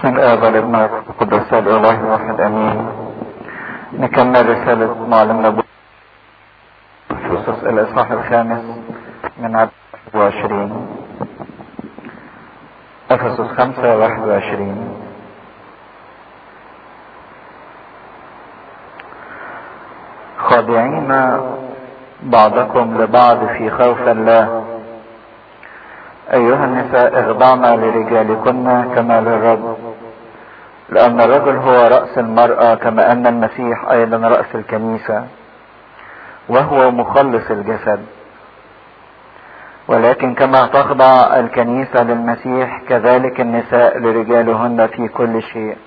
بسم الآب والابن والقدس الإله الواحد آمين نكمل رسالة معلمنا بخصوص الإصحاح الخامس من عدد 21 أفسس 5 21 خاضعين بعضكم لبعض في خوف الله أيها النساء اخضعن لرجالكن كما للرب لأن الرجل هو رأس المرأة كما أن المسيح أيضا رأس الكنيسة وهو مخلص الجسد ولكن كما تخضع الكنيسة للمسيح كذلك النساء لرجالهن في كل شيء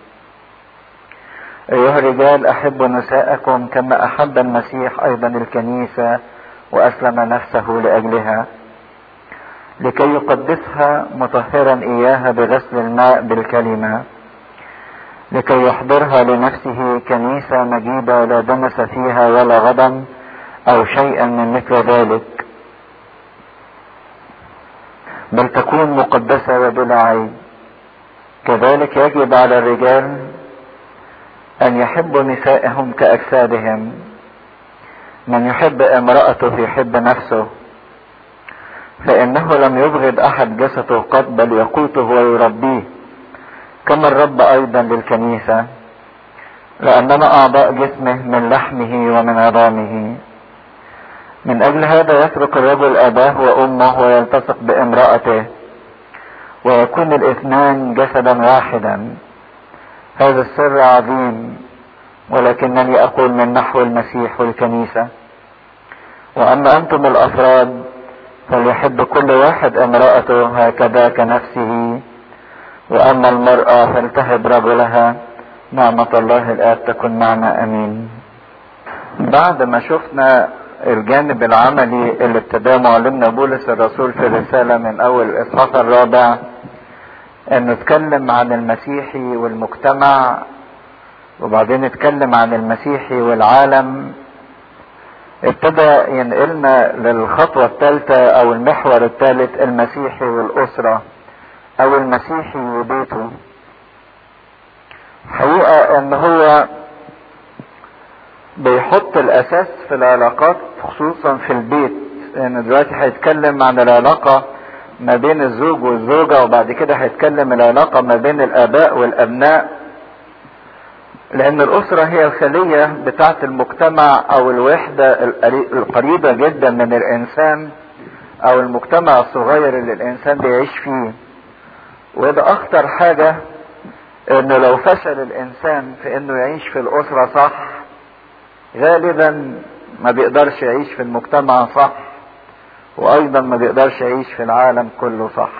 أيها الرجال أحبوا نساءكم كما أحب المسيح أيضا الكنيسة وأسلم نفسه لأجلها لكي يقدسها مطهرا إياها بغسل الماء بالكلمة لكي يحضرها لنفسه كنيسة مجيدة لا دنس فيها ولا غضب أو شيئا من مثل ذلك بل تكون مقدسة وبلا عيب كذلك يجب على الرجال أن يحبوا نسائهم كأجسادهم من يحب امرأته يحب نفسه فإنه لم يبغض أحد جسده قط بل يقوته ويربيه كما الرب أيضا للكنيسة لأننا أعضاء جسمه من لحمه ومن عظامه من أجل هذا يترك الرجل أباه وأمه ويلتصق بامرأته ويكون الاثنان جسدا واحدا هذا السر عظيم ولكنني أقول من نحو المسيح والكنيسة وأما أنتم الأفراد فليحب كل واحد امرأته هكذا كنفسه وأما المرأة فلتهب رجلها نعمة الله الآب تكن معنا أمين بعد ما شفنا الجانب العملي اللي ابتداه معلمنا بولس الرسول في الرسالة من أول الإصحاح الرابع انه اتكلم عن المسيحي والمجتمع وبعدين اتكلم عن المسيحي والعالم ابتدى ينقلنا للخطوة الثالثة او المحور الثالث المسيحي والاسرة او المسيحي وبيته حقيقة ان هو بيحط الاساس في العلاقات خصوصا في البيت لان يعني دلوقتي هيتكلم عن العلاقة ما بين الزوج والزوجة وبعد كده هيتكلم العلاقة ما بين الآباء والأبناء لأن الأسرة هي الخلية بتاعة المجتمع أو الوحدة القريبة جدا من الإنسان أو المجتمع الصغير اللي الإنسان بيعيش فيه وده أخطر حاجة إنه لو فشل الإنسان في إنه يعيش في الأسرة صح غالبا ما بيقدرش يعيش في المجتمع صح وايضا ما بيقدرش يعيش في العالم كله صح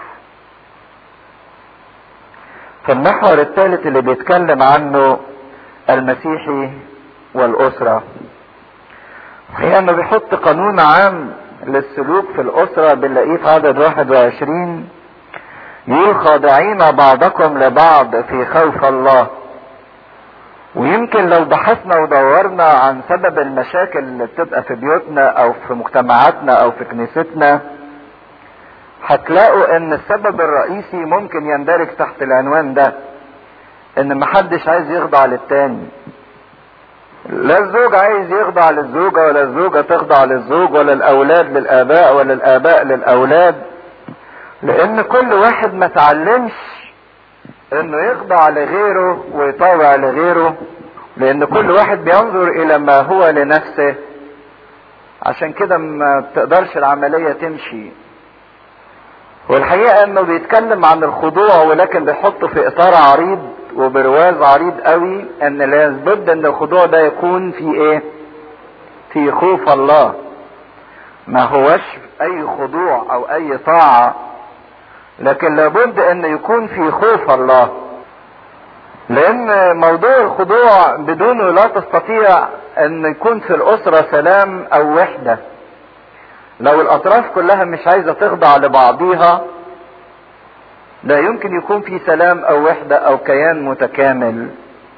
فالمحور الثالث اللي بيتكلم عنه المسيحي والاسره هي انه بيحط قانون عام للسلوك في الاسره بنلاقيه في عدد 21 يقول خاضعين بعضكم لبعض في خوف الله ويمكن لو بحثنا ودورنا عن سبب المشاكل اللي بتبقى في بيوتنا او في مجتمعاتنا او في كنيستنا هتلاقوا ان السبب الرئيسي ممكن يندرج تحت العنوان ده ان محدش عايز يخضع للتاني لا الزوج عايز يخضع للزوجة ولا الزوجة تخضع للزوج ولا الأولاد للآباء ولا الآباء للأولاد لأن كل واحد ما تعلمش انه يخضع لغيره ويطاوع لغيره لان كل واحد بينظر الى ما هو لنفسه عشان كده ما بتقدرش العملية تمشي والحقيقة انه بيتكلم عن الخضوع ولكن بيحطه في اطار عريض وبرواز عريض قوي ان لابد ان الخضوع ده يكون في ايه في خوف الله ما هوش اي خضوع او اي طاعة لكن لابد ان يكون في خوف الله لان موضوع الخضوع بدونه لا تستطيع ان يكون في الاسرة سلام او وحدة لو الاطراف كلها مش عايزة تخضع لبعضيها لا يمكن يكون في سلام او وحدة او كيان متكامل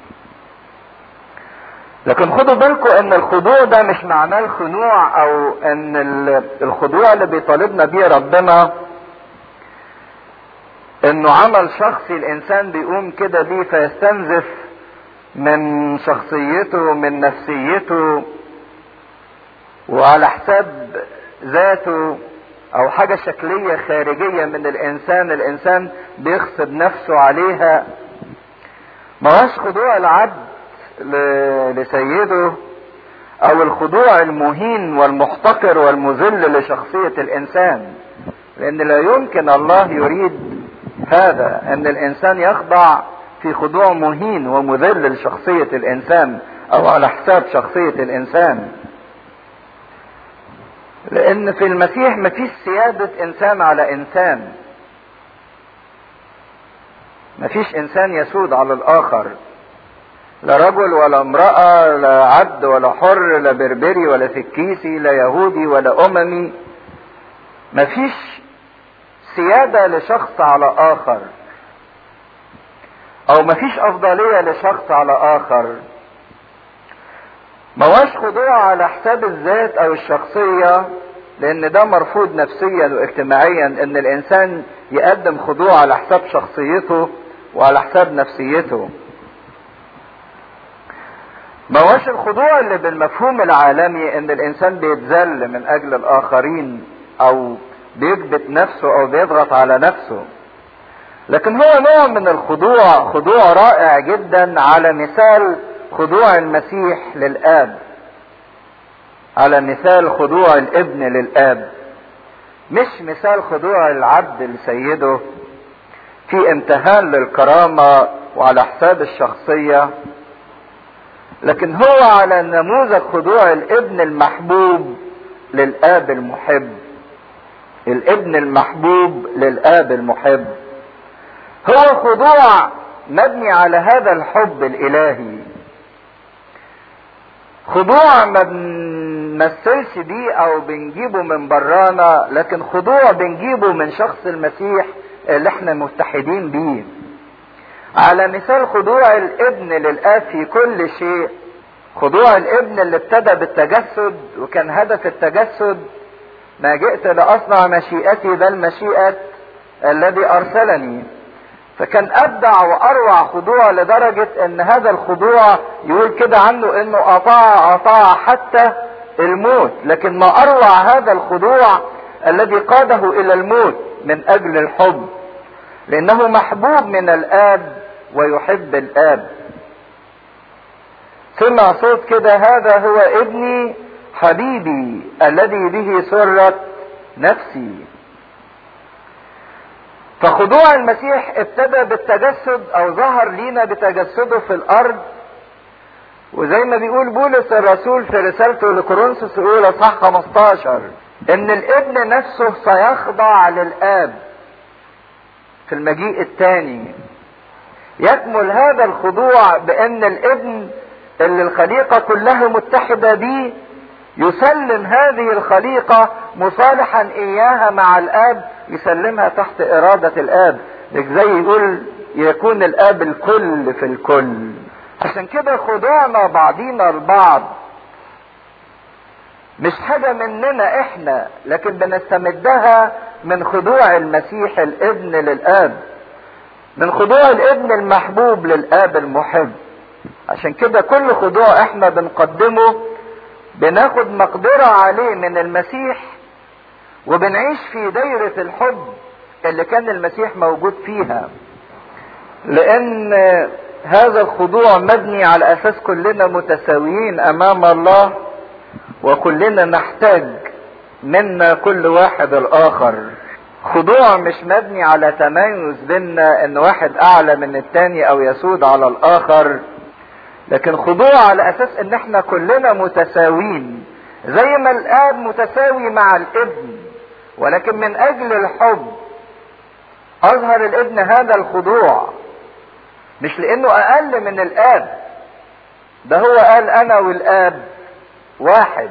لكن خدوا بالكم ان الخضوع ده مش معناه الخنوع او ان الخضوع اللي بيطالبنا بيه ربنا انه عمل شخصي الانسان بيقوم كده بيه فيستنزف من شخصيته من نفسيته وعلى حساب ذاته او حاجة شكلية خارجية من الانسان الانسان بيغصب نفسه عليها ما هوش خضوع العبد لسيده او الخضوع المهين والمحتقر والمذل لشخصية الانسان لان لا يمكن الله يريد هذا ان الانسان يخضع في خضوع مهين ومذل لشخصية الانسان او على حساب شخصية الانسان لان في المسيح مفيش سيادة انسان على انسان مفيش انسان يسود على الاخر لا رجل ولا امرأة لا عبد ولا حر لا بربري ولا سكيسي لا يهودي ولا اممي مفيش سيادة لشخص على اخر او مفيش افضلية لشخص على اخر ما هوش خضوع على حساب الذات او الشخصية لان ده مرفوض نفسيا واجتماعيا ان الانسان يقدم خضوع على حساب شخصيته وعلى حساب نفسيته ما هوش الخضوع اللي بالمفهوم العالمي ان الانسان بيتذل من اجل الاخرين او بيكبت نفسه او بيضغط على نفسه لكن هو نوع من الخضوع خضوع رائع جدا على مثال خضوع المسيح للاب على مثال خضوع الابن للاب مش مثال خضوع العبد لسيده في امتهان للكرامة وعلى حساب الشخصية لكن هو على نموذج خضوع الابن المحبوب للاب المحب الابن المحبوب للاب المحب هو خضوع مبني على هذا الحب الالهي خضوع ما بنمثلش بيه او بنجيبه من برانا لكن خضوع بنجيبه من شخص المسيح اللي احنا متحدين بيه على مثال خضوع الابن للاب في كل شيء خضوع الابن اللي ابتدى بالتجسد وكان هدف التجسد ما جئت لاصنع مشيئتي بل مشيئه الذي ارسلني فكان ابدع واروع خضوع لدرجة ان هذا الخضوع يقول كده عنه انه اطاع اطاع حتى الموت لكن ما اروع هذا الخضوع الذي قاده الى الموت من اجل الحب لانه محبوب من الاب ويحب الاب سمع صوت كده هذا هو ابني حبيبي الذي به سرت نفسي فخضوع المسيح ابتدى بالتجسد او ظهر لينا بتجسده في الارض وزي ما بيقول بولس الرسول في رسالته لكورنثوس الاولى صح 15 ان الابن نفسه سيخضع للاب في المجيء الثاني يكمل هذا الخضوع بان الابن اللي الخليقه كلها متحده به يسلم هذه الخليقه مصالحا اياها مع الاب يسلمها تحت إرادة الآب زي يقول يكون الآب الكل في الكل عشان كده خضوعنا بعضينا البعض مش حاجة مننا احنا لكن بنستمدها من خضوع المسيح الابن للآب من خضوع الابن المحبوب للآب المحب عشان كده كل خضوع احنا بنقدمه بناخد مقدرة عليه من المسيح وبنعيش في دايرة الحب اللي كان المسيح موجود فيها لان هذا الخضوع مبني على اساس كلنا متساويين امام الله وكلنا نحتاج منا كل واحد الاخر خضوع مش مبني على تميز بينا ان واحد اعلى من التاني او يسود على الاخر لكن خضوع على اساس ان احنا كلنا متساويين زي ما الاب متساوي مع الابن ولكن من اجل الحب اظهر الابن هذا الخضوع مش لانه اقل من الاب ده هو قال انا والاب واحد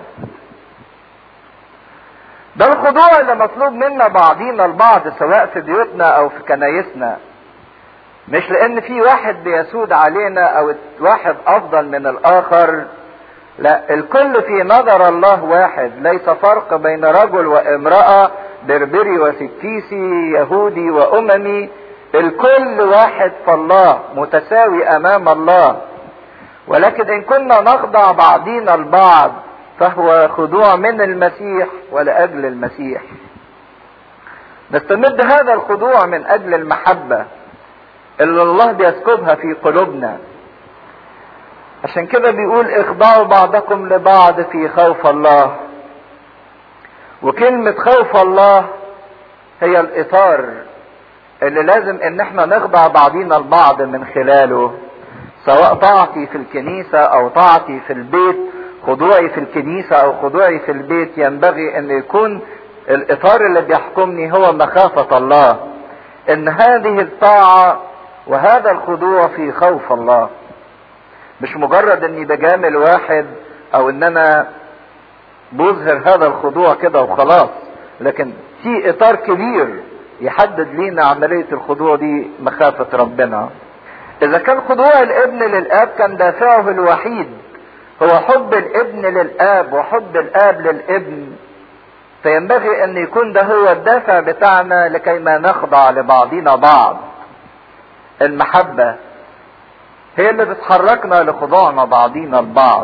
ده الخضوع اللي مطلوب منا بعضينا البعض سواء في بيوتنا او في كنايسنا مش لان في واحد بيسود علينا او واحد افضل من الاخر لا الكل في نظر الله واحد ليس فرق بين رجل وامرأة بربري وسكيسي يهودي واممي الكل واحد في الله متساوي امام الله ولكن ان كنا نخضع بعضينا البعض فهو خضوع من المسيح ولاجل المسيح نستمد هذا الخضوع من اجل المحبه اللي الله بيسكبها في قلوبنا عشان كده بيقول اخضعوا بعضكم لبعض في خوف الله وكلمة خوف الله هي الاطار اللي لازم ان احنا نخضع بعضينا البعض من خلاله سواء طاعتي في الكنيسة او طاعتي في البيت خضوعي في الكنيسة او خضوعي في البيت ينبغي ان يكون الاطار اللي بيحكمني هو مخافة الله ان هذه الطاعة وهذا الخضوع في خوف الله مش مجرد اني بجامل واحد او ان انا بظهر هذا الخضوع كده وخلاص لكن في اطار كبير يحدد لينا عملية الخضوع دي مخافة ربنا اذا كان خضوع الابن للاب كان دافعه الوحيد هو حب الابن للاب وحب الاب للابن فينبغي ان يكون ده هو الدافع بتاعنا لكي ما نخضع لبعضنا بعض المحبة هي اللي بتحركنا لخضوعنا بعضينا البعض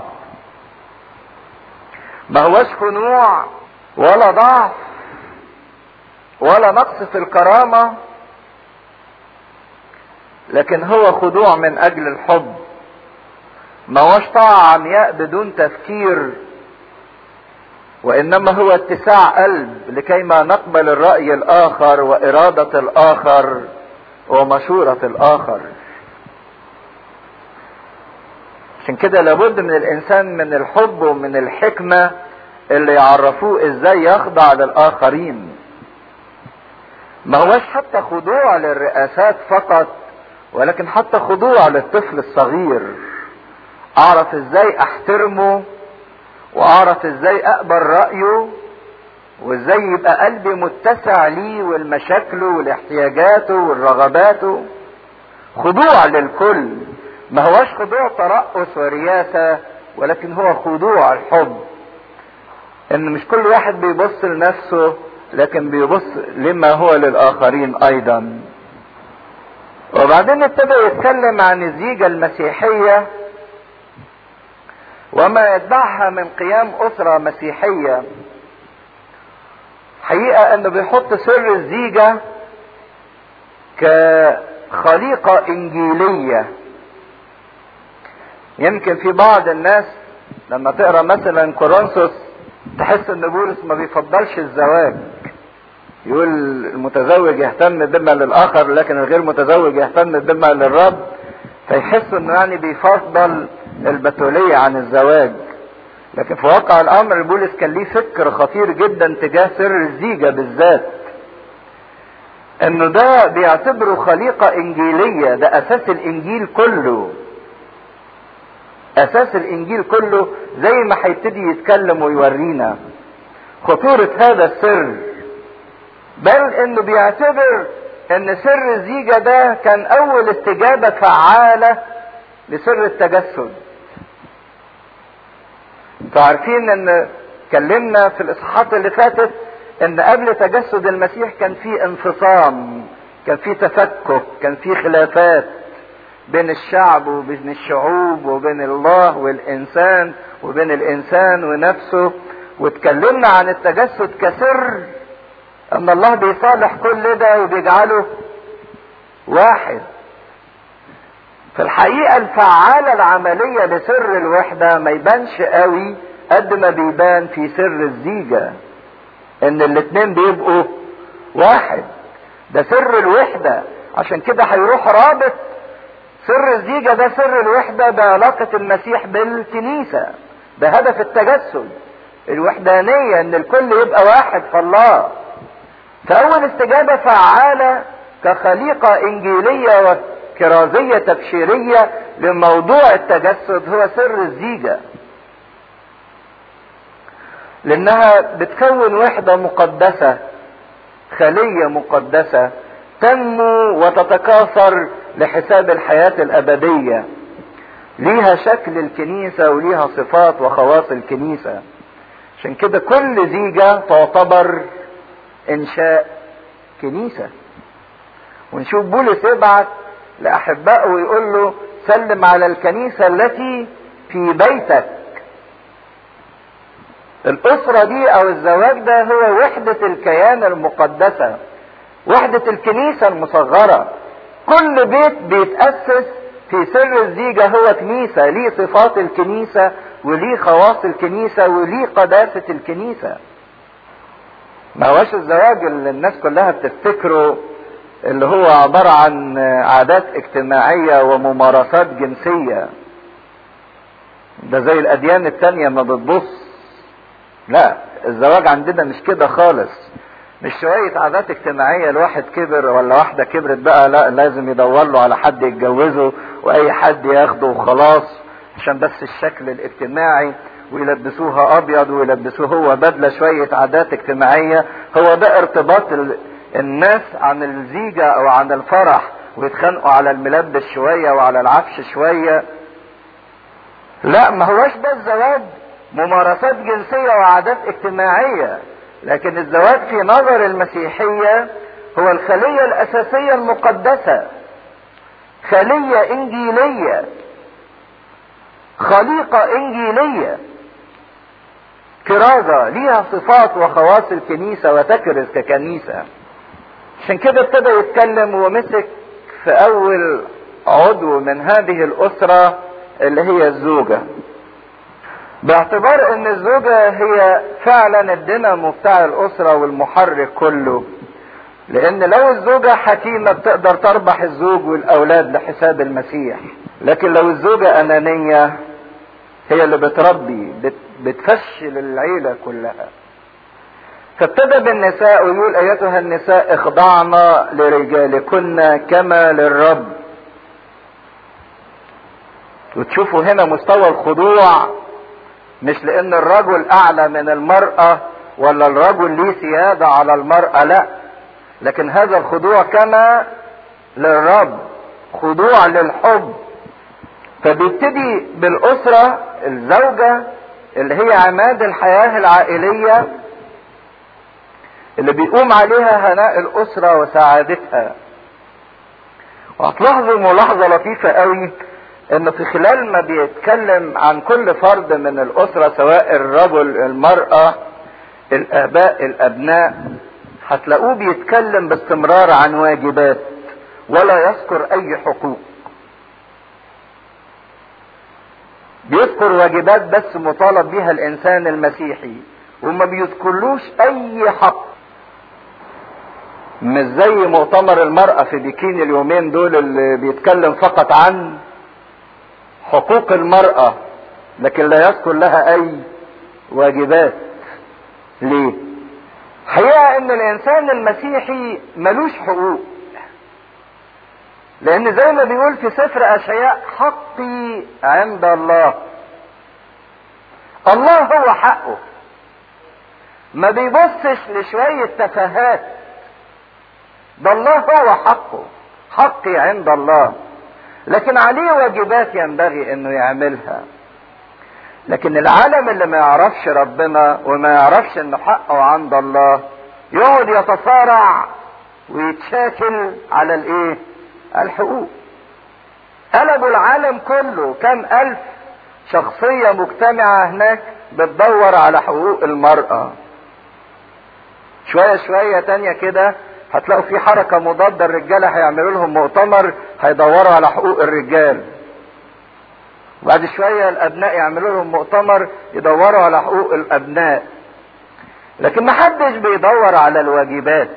ما هوش خنوع ولا ضعف ولا نقص في الكرامة لكن هو خضوع من اجل الحب ما هوش طاعة عمياء بدون تفكير وانما هو اتساع قلب لكي ما نقبل الرأي الاخر وارادة الاخر ومشورة الاخر عشان كده لابد من الانسان من الحب ومن الحكمة اللي يعرفوه ازاي يخضع للاخرين ما هوش حتى خضوع للرئاسات فقط ولكن حتى خضوع للطفل الصغير اعرف ازاي احترمه واعرف ازاي اقبل رايه وازاي يبقى قلبي متسع ليه والمشاكله والاحتياجاته والرغباته خضوع للكل ما هوش خضوع ترأس ورياسة ولكن هو خضوع الحب ان مش كل واحد بيبص لنفسه لكن بيبص لما هو للآخرين أيضا وبعدين ابتدى يتكلم عن الزيجة المسيحية وما يتبعها من قيام أسرة مسيحية حقيقة انه بيحط سر الزيجة كخليقة انجيلية يمكن في بعض الناس لما تقرا مثلا كورنثوس تحس ان بولس ما بيفضلش الزواج يقول المتزوج يهتم بما للاخر لكن الغير متزوج يهتم بما للرب فيحس انه يعني بيفضل البتولية عن الزواج لكن في واقع الامر بولس كان ليه فكر خطير جدا تجاه سر الزيجة بالذات انه ده بيعتبره خليقة انجيلية ده اساس الانجيل كله اساس الانجيل كله زي ما هيبتدي يتكلم ويورينا خطورة هذا السر بل انه بيعتبر ان سر الزيجة ده كان اول استجابة فعالة لسر التجسد عارفين ان اتكلمنا في الاصحاحات اللي فاتت ان قبل تجسد المسيح كان في انفصام كان في تفكك كان في خلافات بين الشعب وبين الشعوب وبين الله والانسان وبين الانسان ونفسه واتكلمنا عن التجسد كسر ان الله بيصالح كل ده وبيجعله واحد في الحقيقة الفعالة العملية لسر الوحدة ما يبانش قوي قد ما بيبان في سر الزيجة ان الاتنين بيبقوا واحد ده سر الوحدة عشان كده هيروح رابط سر الزيجة ده سر الوحدة بعلاقة المسيح بالكنيسة ده هدف التجسد الوحدانية ان الكل يبقى واحد في الله فأول استجابة فعالة كخليقة إنجيلية وكرازية تبشيرية لموضوع التجسد هو سر الزيجة لأنها بتكون وحدة مقدسة خلية مقدسة تنمو وتتكاثر لحساب الحياة الأبدية ليها شكل الكنيسة وليها صفات وخواص الكنيسة عشان كده كل زيجة تعتبر إنشاء كنيسة ونشوف بولس يبعت لأحبائه ويقول له سلم على الكنيسة التي في بيتك الأسرة دي أو الزواج ده هو وحدة الكيان المقدسة وحدة الكنيسة المصغرة كل بيت بيتأسس في سر الزيجة هو كنيسة ليه صفات الكنيسة وليه خواص الكنيسة وليه قداسة الكنيسة ما هوش الزواج اللي الناس كلها بتفتكره اللي هو عبارة عن عادات اجتماعية وممارسات جنسية ده زي الأديان التانية ما بتبص لا الزواج عندنا مش كده خالص مش شوية عادات اجتماعية الواحد كبر ولا واحدة كبرت بقى لا لازم يدور له على حد يتجوزه واي حد ياخده وخلاص عشان بس الشكل الاجتماعي ويلبسوها ابيض ويلبسوه هو بدلة شوية عادات اجتماعية هو ده ارتباط ال... الناس عن الزيجة او عن الفرح ويتخانقوا على الملبس شوية وعلى العفش شوية لا ما هوش ده الزواج ممارسات جنسية وعادات اجتماعية لكن الزواج في نظر المسيحية هو الخلية الأساسية المقدسة خلية إنجيلية خليقة إنجيلية كرازة ليها صفات وخواص الكنيسة وتكرز ككنيسة عشان كده ابتدى يتكلم ومسك في أول عضو من هذه الأسرة اللي هي الزوجة باعتبار ان الزوجة هي فعلا الدينامو بتاع الاسرة والمحرك كله لان لو الزوجة حكيمة بتقدر تربح الزوج والاولاد لحساب المسيح لكن لو الزوجة انانية هي اللي بتربي بت بتفشل العيلة كلها فابتدى بالنساء ويقول ايتها النساء اخضعن لرجالكن كما للرب وتشوفوا هنا مستوى الخضوع مش لان الرجل اعلى من المرأة ولا الرجل ليه سيادة على المرأة لا لكن هذا الخضوع كما للرب خضوع للحب فبيبتدي بالأسرة الزوجة اللي هي عماد الحياة العائلية اللي بيقوم عليها هناء الأسرة وسعادتها وهتلاحظوا ملاحظة لطيفة قوي ان في خلال ما بيتكلم عن كل فرد من الاسرة سواء الرجل المرأة الاباء الابناء هتلاقوه بيتكلم باستمرار عن واجبات ولا يذكر اي حقوق بيذكر واجبات بس مطالب بها الانسان المسيحي وما بيذكرلوش اي حق مش زي مؤتمر المرأة في بكين اليومين دول اللي بيتكلم فقط عن حقوق المرأة لكن لا يذكر لها أي واجبات ليه؟ حقيقة إن الإنسان المسيحي ملوش حقوق لأن زي ما بيقول في سفر أشعياء حقي عند الله الله هو حقه ما بيبصش لشوية تفاهات ده الله هو حقه حقي عند الله لكن عليه واجبات ينبغي انه يعملها لكن العالم اللي ما يعرفش ربنا وما يعرفش انه حقه عند الله يقعد يتصارع ويتشاكل على الايه الحقوق قلبوا العالم كله كم الف شخصية مجتمعة هناك بتدور على حقوق المرأة شوية شوية تانية كده هتلاقوا في حركة مضادة الرجالة هيعملوا لهم مؤتمر هيدوروا على حقوق الرجال وبعد شوية الأبناء يعملوا لهم مؤتمر يدوروا على حقوق الأبناء لكن ما حدش بيدور على الواجبات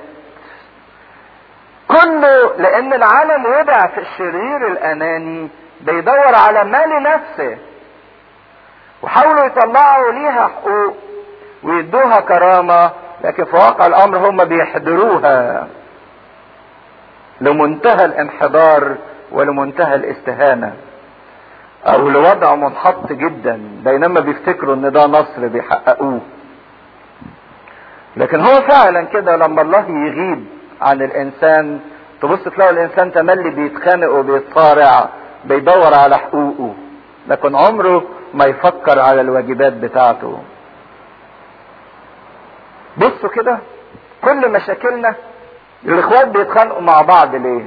كله لأن العالم وضع في الشرير الأناني بيدور على ما لنفسه وحاولوا يطلعوا ليها حقوق ويدوها كرامة لكن في واقع الامر هم بيحضروها لمنتهى الانحدار ولمنتهى الاستهانة او لوضع منحط جدا بينما بيفتكروا ان ده نصر بيحققوه لكن هو فعلا كده لما الله يغيب عن الانسان تبص تلاقي الانسان تملي بيتخانق وبيتصارع بيدور على حقوقه لكن عمره ما يفكر على الواجبات بتاعته بصوا كده كل مشاكلنا الاخوات بيتخانقوا مع بعض ليه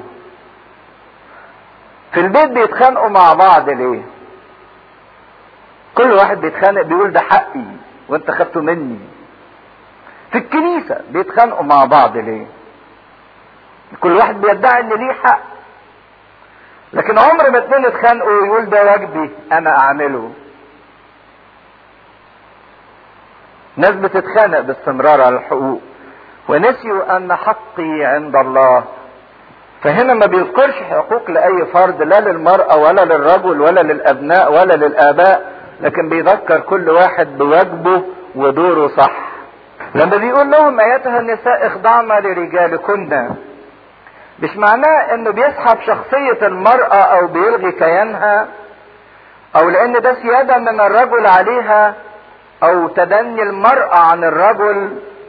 في البيت بيتخانقوا مع بعض ليه كل واحد بيتخانق بيقول ده حقي وانت خدته مني في الكنيسة بيتخانقوا مع بعض ليه كل واحد بيدعي ان ليه حق لكن عمر ما اتنين اتخانقوا ويقول ده واجبي انا اعمله ناس بتتخانق باستمرار على الحقوق ونسيوا ان حقي عند الله فهنا ما بيذكرش حقوق لاي فرد لا للمرأة ولا للرجل ولا للابناء ولا للاباء لكن بيذكر كل واحد بواجبه ودوره صح لما بيقول لهم ايتها النساء اخضعنا لرجالكن مش معناه انه بيسحب شخصية المرأة او بيلغي كيانها او لان ده سيادة من الرجل عليها او تدني المرأة عن الرجل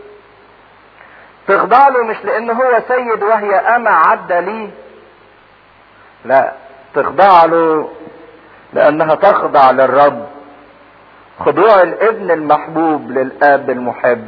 تخضع له مش لان هو سيد وهي اما عدى ليه لا تخضع له لانها تخضع للرب خضوع الابن المحبوب للاب المحب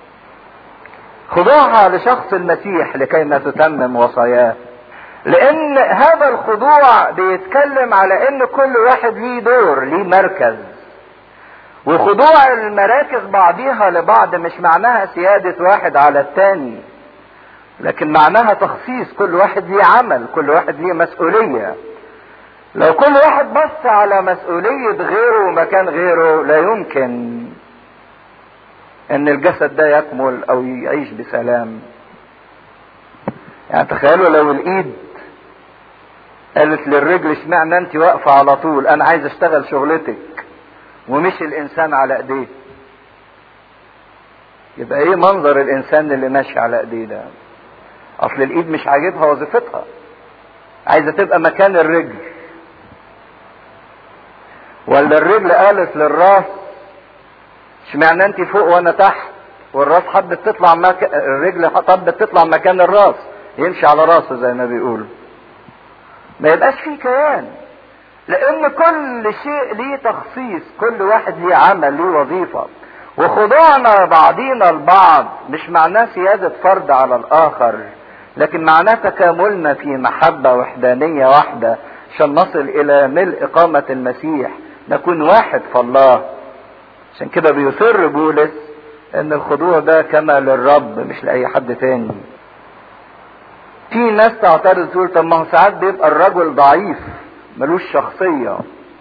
خضوعها لشخص المسيح لكي ما تتمم وصاياه لان هذا الخضوع بيتكلم على ان كل واحد ليه دور ليه مركز وخضوع المراكز بعضيها لبعض مش معناها سيادة واحد على التاني لكن معناها تخصيص كل واحد ليه عمل كل واحد ليه مسؤولية لو كل واحد بص على مسؤولية غيره ومكان غيره لا يمكن ان الجسد ده يكمل او يعيش بسلام يعني تخيلوا لو الايد قالت للرجل اشمعنى انت واقفة على طول انا عايز اشتغل شغلتك ومش الانسان على ايديه يبقى ايه منظر الانسان اللي ماشي على ايديه ده اصل الايد مش عاجبها وظيفتها عايزه تبقى مكان الرجل ولا الرجل قالت للراس اشمعنى انت فوق وانا تحت والراس حبت تطلع مك... الرجل حبت تطلع مكان الراس يمشي على راسه زي ما بيقولوا ما يبقاش فيه كيان لان كل شيء ليه تخصيص كل واحد ليه عمل ليه وظيفه وخضوعنا بعضينا البعض مش معناه سيادة فرد على الآخر لكن معناه تكاملنا في محبة وحدانية واحدة عشان نصل إلى ملء إقامة المسيح نكون واحد في الله عشان كده بيصر بولس ان الخضوع ده كما للرب مش لاي حد تاني في ناس تعترض تقول طب ما هو ساعات بيبقى الرجل ضعيف ملوش شخصيه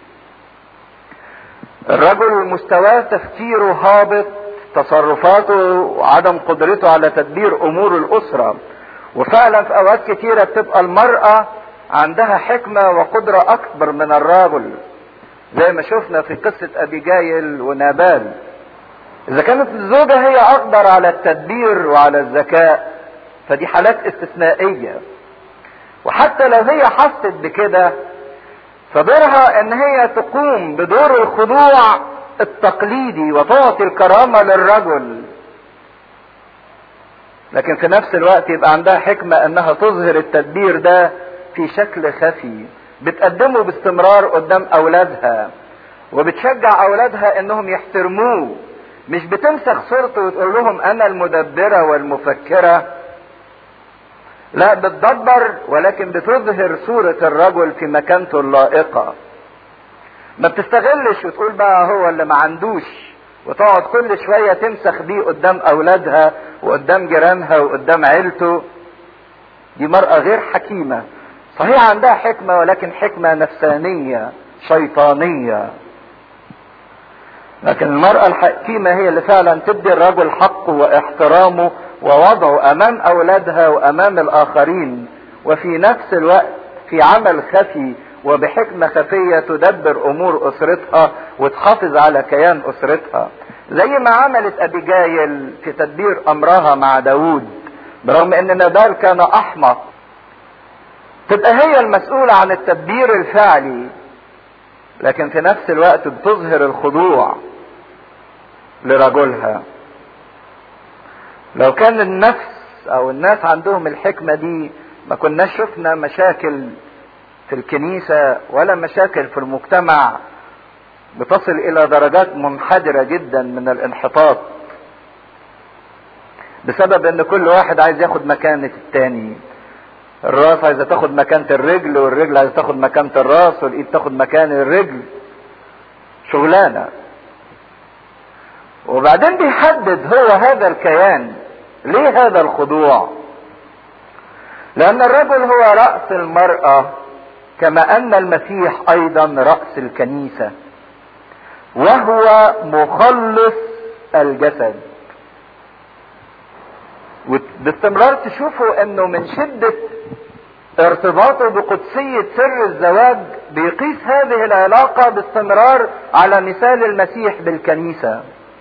الرجل مستواه تفكيره هابط تصرفاته وعدم قدرته على تدبير امور الاسره وفعلا في اوقات كتيره بتبقى المراه عندها حكمه وقدره اكبر من الرجل زي ما شفنا في قصة أبيجايل ونابال إذا كانت الزوجة هي أقدر على التدبير وعلى الذكاء فدي حالات استثنائية وحتى لو هي حست بكده فدورها ان هي تقوم بدور الخضوع التقليدي وتعطي الكرامة للرجل لكن في نفس الوقت يبقى عندها حكمة انها تظهر التدبير ده في شكل خفي بتقدمه باستمرار قدام اولادها وبتشجع اولادها انهم يحترموه مش بتمسخ صورته وتقول لهم انا المدبره والمفكره لا بتدبر ولكن بتظهر صورة الرجل في مكانته اللائقة ما بتستغلش وتقول بقى هو اللي ما عندوش وتقعد كل شوية تمسخ بيه قدام أولادها وقدام جيرانها وقدام عيلته دي مرأة غير حكيمة صحيح عندها حكمة ولكن حكمة نفسانية شيطانية لكن المرأة الحكيمة هي اللي فعلا تدي الرجل حقه واحترامه ووضعه أمام أولادها وأمام الآخرين وفي نفس الوقت في عمل خفي وبحكمة خفية تدبر أمور أسرتها وتحافظ على كيان أسرتها زي ما عملت أبيجايل في تدبير أمرها مع داود برغم أن نبال كان أحمق تبقى هي المسؤولة عن التدبير الفعلي لكن في نفس الوقت بتظهر الخضوع لرجلها لو كان النفس او الناس عندهم الحكمة دي ما كناش شفنا مشاكل في الكنيسة ولا مشاكل في المجتمع بتصل الى درجات منحدرة جدا من الانحطاط بسبب ان كل واحد عايز ياخد مكانة التاني الراس عايزة تاخد مكانة الرجل والرجل عايزة تاخد مكانة الراس والايد تاخد مكان الرجل شغلانة وبعدين بيحدد هو هذا الكيان ليه هذا الخضوع لان الرجل هو رأس المرأة كما ان المسيح ايضا رأس الكنيسة وهو مخلص الجسد وباستمرار تشوفوا انه من شدة ارتباطه بقدسية سر الزواج بيقيس هذه العلاقة باستمرار على مثال المسيح بالكنيسة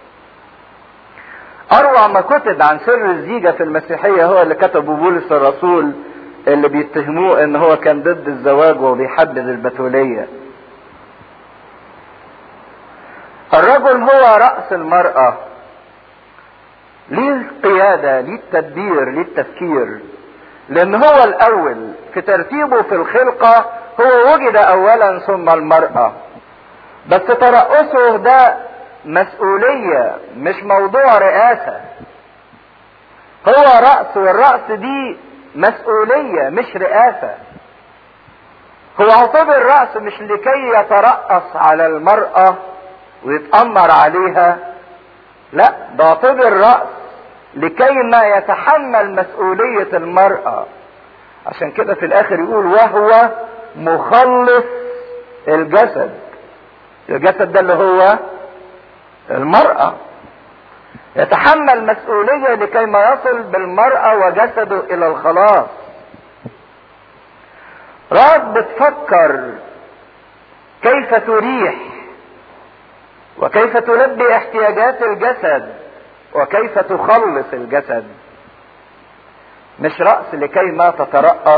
اروع ما كتب عن سر الزيجة في المسيحية هو اللي كتبه بولس الرسول اللي بيتهموه ان هو كان ضد الزواج وبيحدد البتولية الرجل هو رأس المرأة ليه القيادة ليه التدبير ليه التفكير لان هو الاول في ترتيبه في الخلقة هو وجد اولا ثم المرأة بس ترأسه ده مسؤولية مش موضوع رئاسة هو رأس والرأس دي مسؤولية مش رئاسة هو اعتبر رأس مش لكي يترأس على المرأة ويتأمر عليها لا ده اعتبر رأس لكي ما يتحمل مسؤولية المرأة عشان كده في الاخر يقول وهو مخلص الجسد الجسد ده اللي هو المرأة يتحمل مسؤولية لكي ما يصل بالمرأة وجسده الى الخلاص راد بتفكر كيف تريح وكيف تلبي احتياجات الجسد وكيف تخلص الجسد مش رأس لكي ما تترأس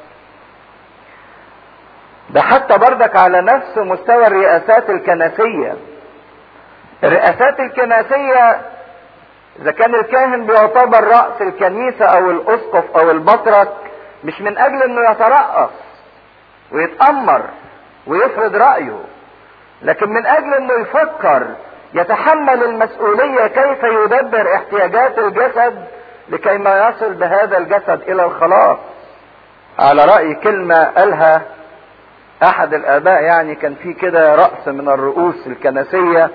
ده حتى بردك على نفس مستوى الرئاسات الكنسية الرئاسات الكنسية اذا كان الكاهن بيعتبر رأس الكنيسة او الاسقف او البطرك مش من اجل انه يترأس ويتأمر ويفرض رأيه لكن من اجل انه يفكر يتحمل المسؤولية كيف يدبر احتياجات الجسد لكي ما يصل بهذا الجسد الى الخلاص على رأي كلمة قالها احد الاباء يعني كان في كده رأس من الرؤوس الكنسية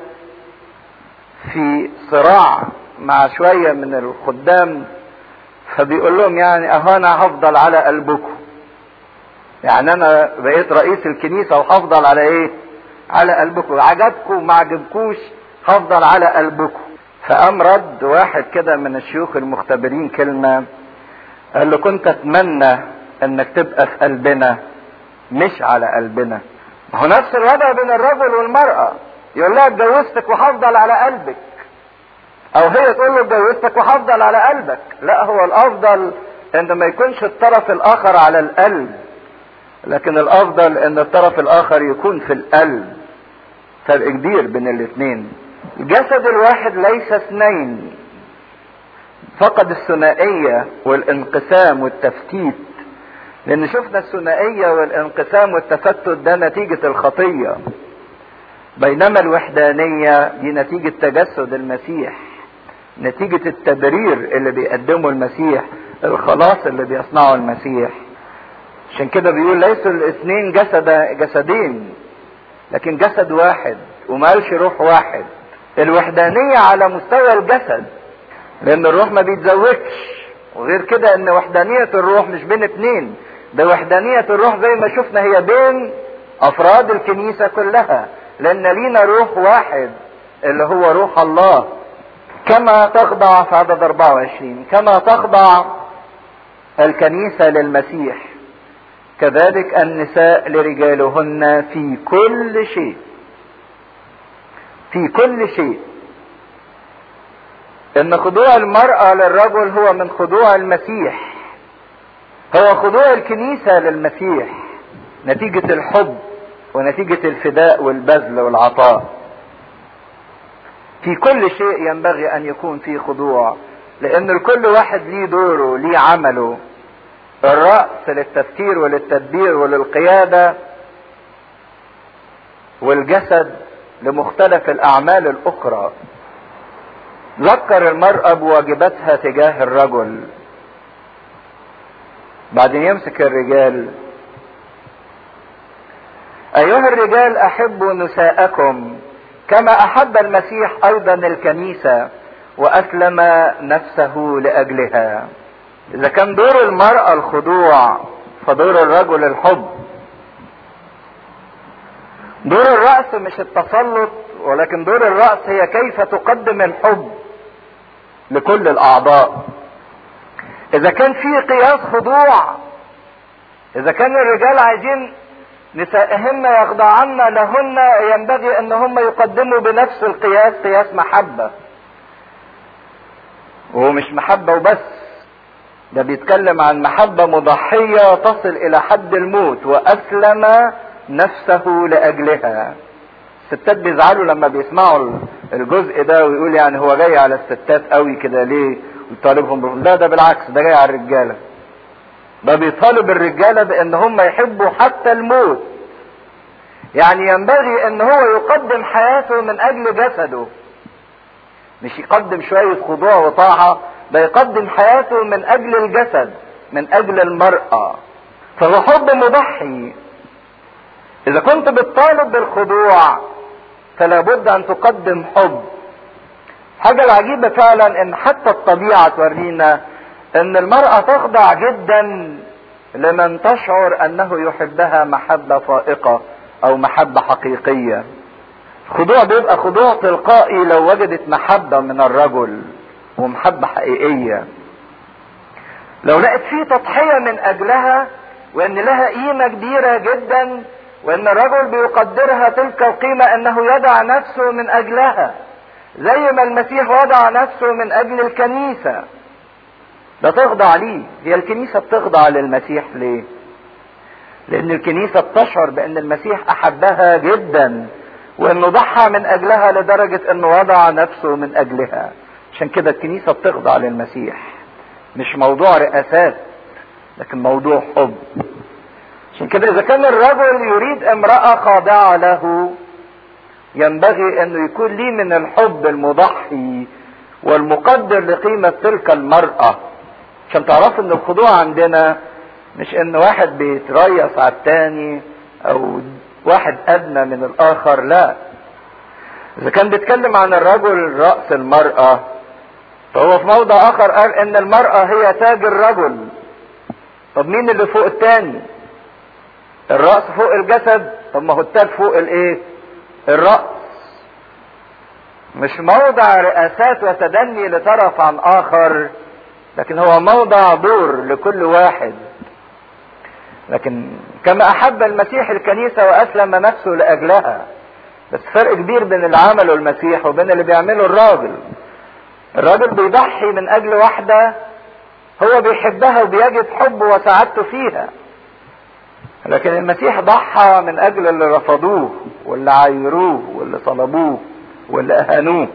في صراع مع شوية من الخدام فبيقول لهم يعني اهو انا هفضل على قلبكم يعني انا بقيت رئيس الكنيسة وهفضل على ايه على قلبكم عجبكم ما عجبكوش هفضل على قلبكم فقام رد واحد كده من الشيوخ المختبرين كلمة قال له كنت اتمنى انك تبقى في قلبنا مش على قلبنا ما هو نفس الوضع بين الرجل والمرأة يقول لها اتجوزتك وهفضل على قلبك او هي تقول له اتجوزتك وهفضل على قلبك لا هو الافضل ان ما يكونش الطرف الاخر على القلب لكن الافضل ان الطرف الاخر يكون في القلب فرق كبير بين الاثنين الجسد الواحد ليس اثنين فقد الثنائية والانقسام والتفتيت لان شفنا الثنائية والانقسام والتفتت ده نتيجة الخطية بينما الوحدانية دي نتيجة تجسد المسيح نتيجة التبرير اللي بيقدمه المسيح الخلاص اللي بيصنعه المسيح عشان كده بيقول ليسوا الاثنين جسد جسدين لكن جسد واحد وما قالش روح واحد الوحدانية على مستوى الجسد لان الروح ما بيتزوجش وغير كده ان وحدانية الروح مش بين اتنين ده وحدانية الروح زي ما شفنا هي بين افراد الكنيسة كلها لان لينا روح واحد اللي هو روح الله كما تخضع في عدد 24 كما تخضع الكنيسة للمسيح كذلك النساء لرجالهن في كل شيء في كل شيء ان خضوع المرأة للرجل هو من خضوع المسيح هو خضوع الكنيسة للمسيح نتيجة الحب ونتيجة الفداء والبذل والعطاء في كل شيء ينبغي ان يكون فيه خضوع لان الكل واحد ليه دوره ليه عمله الرأس للتفكير وللتدبير وللقيادة والجسد لمختلف الأعمال الأخرى ذكر المرأة بواجباتها تجاه الرجل بعدين يمسك الرجال أيها الرجال أحبوا نساءكم كما أحب المسيح أيضا الكنيسة وأسلم نفسه لأجلها إذا كان دور المرأة الخضوع فدور الرجل الحب دور الرأس مش التسلط ولكن دور الرأس هي كيف تقدم الحب لكل الأعضاء إذا كان في قياس خضوع إذا كان الرجال عايزين نسائهن يخضعن لهن ينبغي ان هم يقدموا بنفس القياس قياس محبة وهو مش محبة وبس ده بيتكلم عن محبة مضحية تصل الى حد الموت واسلم نفسه لاجلها الستات بيزعلوا لما بيسمعوا الجزء ده ويقول يعني هو جاي على الستات قوي كده ليه ويطالبهم لا ده بالعكس ده جاي على الرجاله ده بيطالب الرجاله بان هم يحبوا حتى الموت يعني ينبغي ان هو يقدم حياته من اجل جسده مش يقدم شوية خضوع وطاعة ده يقدم حياته من اجل الجسد من اجل المرأة فهو حب مضحي اذا كنت بتطالب بالخضوع فلا بد ان تقدم حب حاجة العجيبة فعلا ان حتى الطبيعة تورينا ان المرأة تخضع جدا لمن تشعر انه يحبها محبة فائقة او محبة حقيقية الخضوع بيبقى خضوع تلقائي لو وجدت محبة من الرجل ومحبة حقيقية لو لقت فيه تضحية من اجلها وان لها قيمة كبيرة جدا وان الرجل بيقدرها تلك القيمة انه يدع نفسه من اجلها زي ما المسيح وضع نفسه من اجل الكنيسة ده تخضع ليه هي الكنيسة بتخضع للمسيح ليه لان الكنيسة بتشعر بان المسيح احبها جدا وانه ضحى من اجلها لدرجة انه وضع نفسه من اجلها عشان كده الكنيسة بتخضع للمسيح مش موضوع رئاسات لكن موضوع حب عشان كده اذا كان الرجل يريد امرأة خاضعة له ينبغي انه يكون ليه من الحب المضحي والمقدر لقيمة تلك المرأة عشان تعرفوا ان الخضوع عندنا مش ان واحد بيتريث على التاني او واحد ادنى من الاخر لا اذا كان بيتكلم عن الرجل رأس المرأة فهو في موضع اخر قال ان المرأة هي تاج الرجل طب مين اللي فوق التاني الرأس فوق الجسد طب ما هو التاج فوق الايه الرأس مش موضع رئاسات وتدني لطرف عن اخر لكن هو موضع دور لكل واحد لكن كما احب المسيح الكنيسه واسلم نفسه لاجلها بس فرق كبير بين اللي عمله المسيح وبين اللي بيعمله الراجل الراجل بيضحي من اجل واحده هو بيحبها وبيجد حبه وسعادته فيها لكن المسيح ضحى من اجل اللي رفضوه واللي عايروه واللي صلبوه واللي اهانوه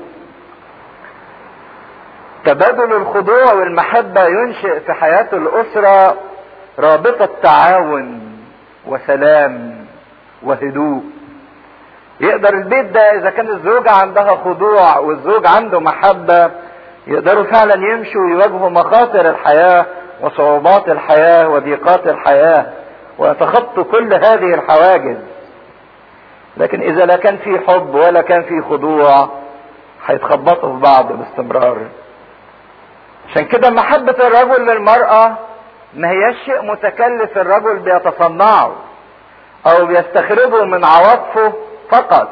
تبادل الخضوع والمحبة ينشئ في حياة الأسرة رابطة تعاون وسلام وهدوء يقدر البيت ده إذا كان الزوجة عندها خضوع والزوج عنده محبة يقدروا فعلا يمشوا ويواجهوا مخاطر الحياة وصعوبات الحياة وضيقات الحياة ويتخطوا كل هذه الحواجز لكن إذا لا كان في حب ولا كان في خضوع هيتخبطوا في بعض باستمرار عشان كده محبة الرجل للمرأة ما هياش شيء متكلف الرجل بيتصنعه او بيستخرجه من عواطفه فقط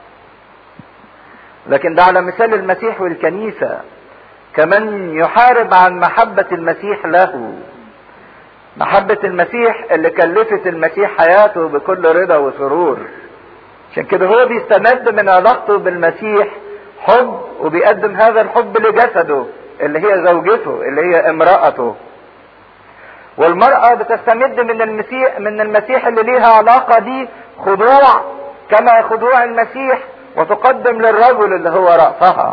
لكن ده على مثال المسيح والكنيسة كمان يحارب عن محبة المسيح له محبة المسيح اللي كلفت المسيح حياته بكل رضا وسرور عشان كده هو بيستمد من علاقته بالمسيح حب وبيقدم هذا الحب لجسده اللي هي زوجته اللي هي امرأته والمرأة بتستمد من المسيح من المسيح اللي ليها علاقة دي خضوع كما خضوع المسيح وتقدم للرجل اللي هو رأسها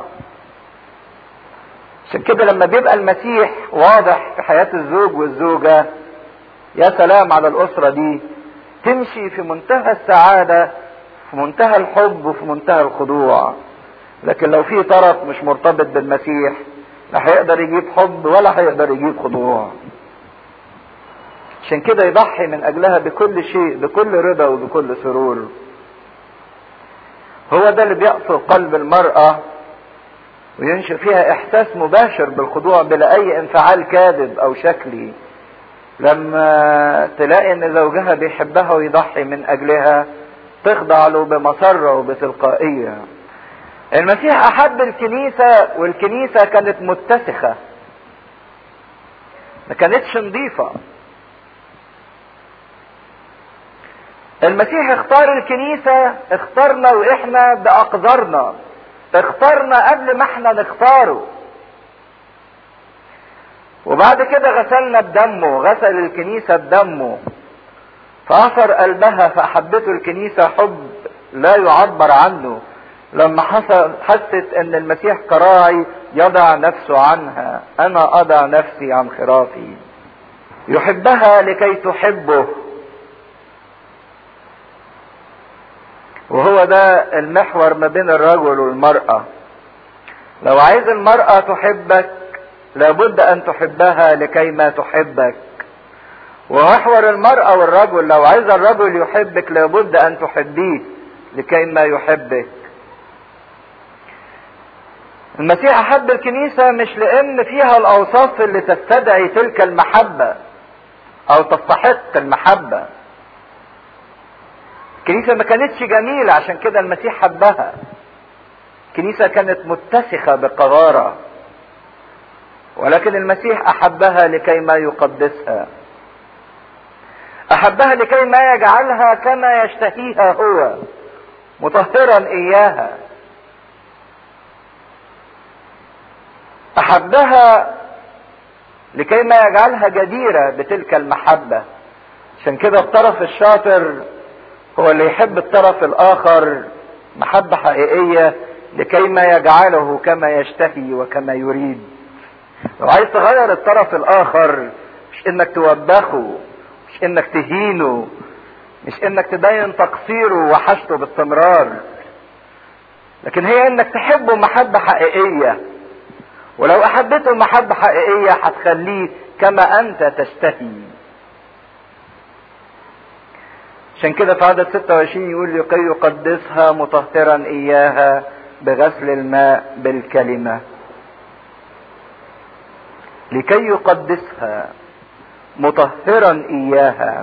عشان كده لما بيبقى المسيح واضح في حياة الزوج والزوجة يا سلام على الأسرة دي تمشي في منتهى السعادة في منتهى الحب وفي منتهى الخضوع لكن لو في طرف مش مرتبط بالمسيح لا هيقدر يجيب حب ولا هيقدر يجيب خضوع عشان كده يضحي من اجلها بكل شيء بكل رضا وبكل سرور هو ده اللي بيأثر قلب المرأة وينشئ فيها احساس مباشر بالخضوع بلا اي انفعال كاذب او شكلي لما تلاقي ان زوجها بيحبها ويضحي من اجلها تخضع له بمسرة وبتلقائية المسيح احب الكنيسة والكنيسة كانت متسخة ما كانتش نظيفة المسيح اختار الكنيسة اختارنا واحنا باقدارنا اختارنا قبل ما احنا نختاره وبعد كده غسلنا بدمه غسل الكنيسة بدمه فأثر قلبها فأحبته الكنيسة حب لا يعبر عنه لما حست ان المسيح كراعي يضع نفسه عنها انا اضع نفسي عن خرافي يحبها لكي تحبه وهو ده المحور ما بين الرجل والمرأة لو عايز المرأة تحبك لابد ان تحبها لكي ما تحبك ومحور المرأة والرجل لو عايز الرجل يحبك لابد ان تحبيه لكي ما يحبك المسيح احب الكنيسة مش لان فيها الاوصاف اللي تستدعي تلك المحبة او تستحق المحبة الكنيسة ما كانتش جميلة عشان كده المسيح حبها الكنيسة كانت متسخة بقرارة ولكن المسيح احبها لكي ما يقدسها احبها لكي ما يجعلها كما يشتهيها هو مطهرا اياها احبها لكي ما يجعلها جديرة بتلك المحبة عشان كده الطرف الشاطر هو اللي يحب الطرف الاخر محبة حقيقية لكي ما يجعله كما يشتهي وكما يريد لو عايز تغير الطرف الاخر مش انك توبخه مش انك تهينه مش انك تبين تقصيره وحشته باستمرار لكن هي انك تحبه محبة حقيقية ولو احبته محبة حقيقية هتخليه كما انت تشتهي عشان كده في عدد 26 يقول لكي يقدسها مطهرا اياها بغسل الماء بالكلمة لكي يقدسها مطهرا اياها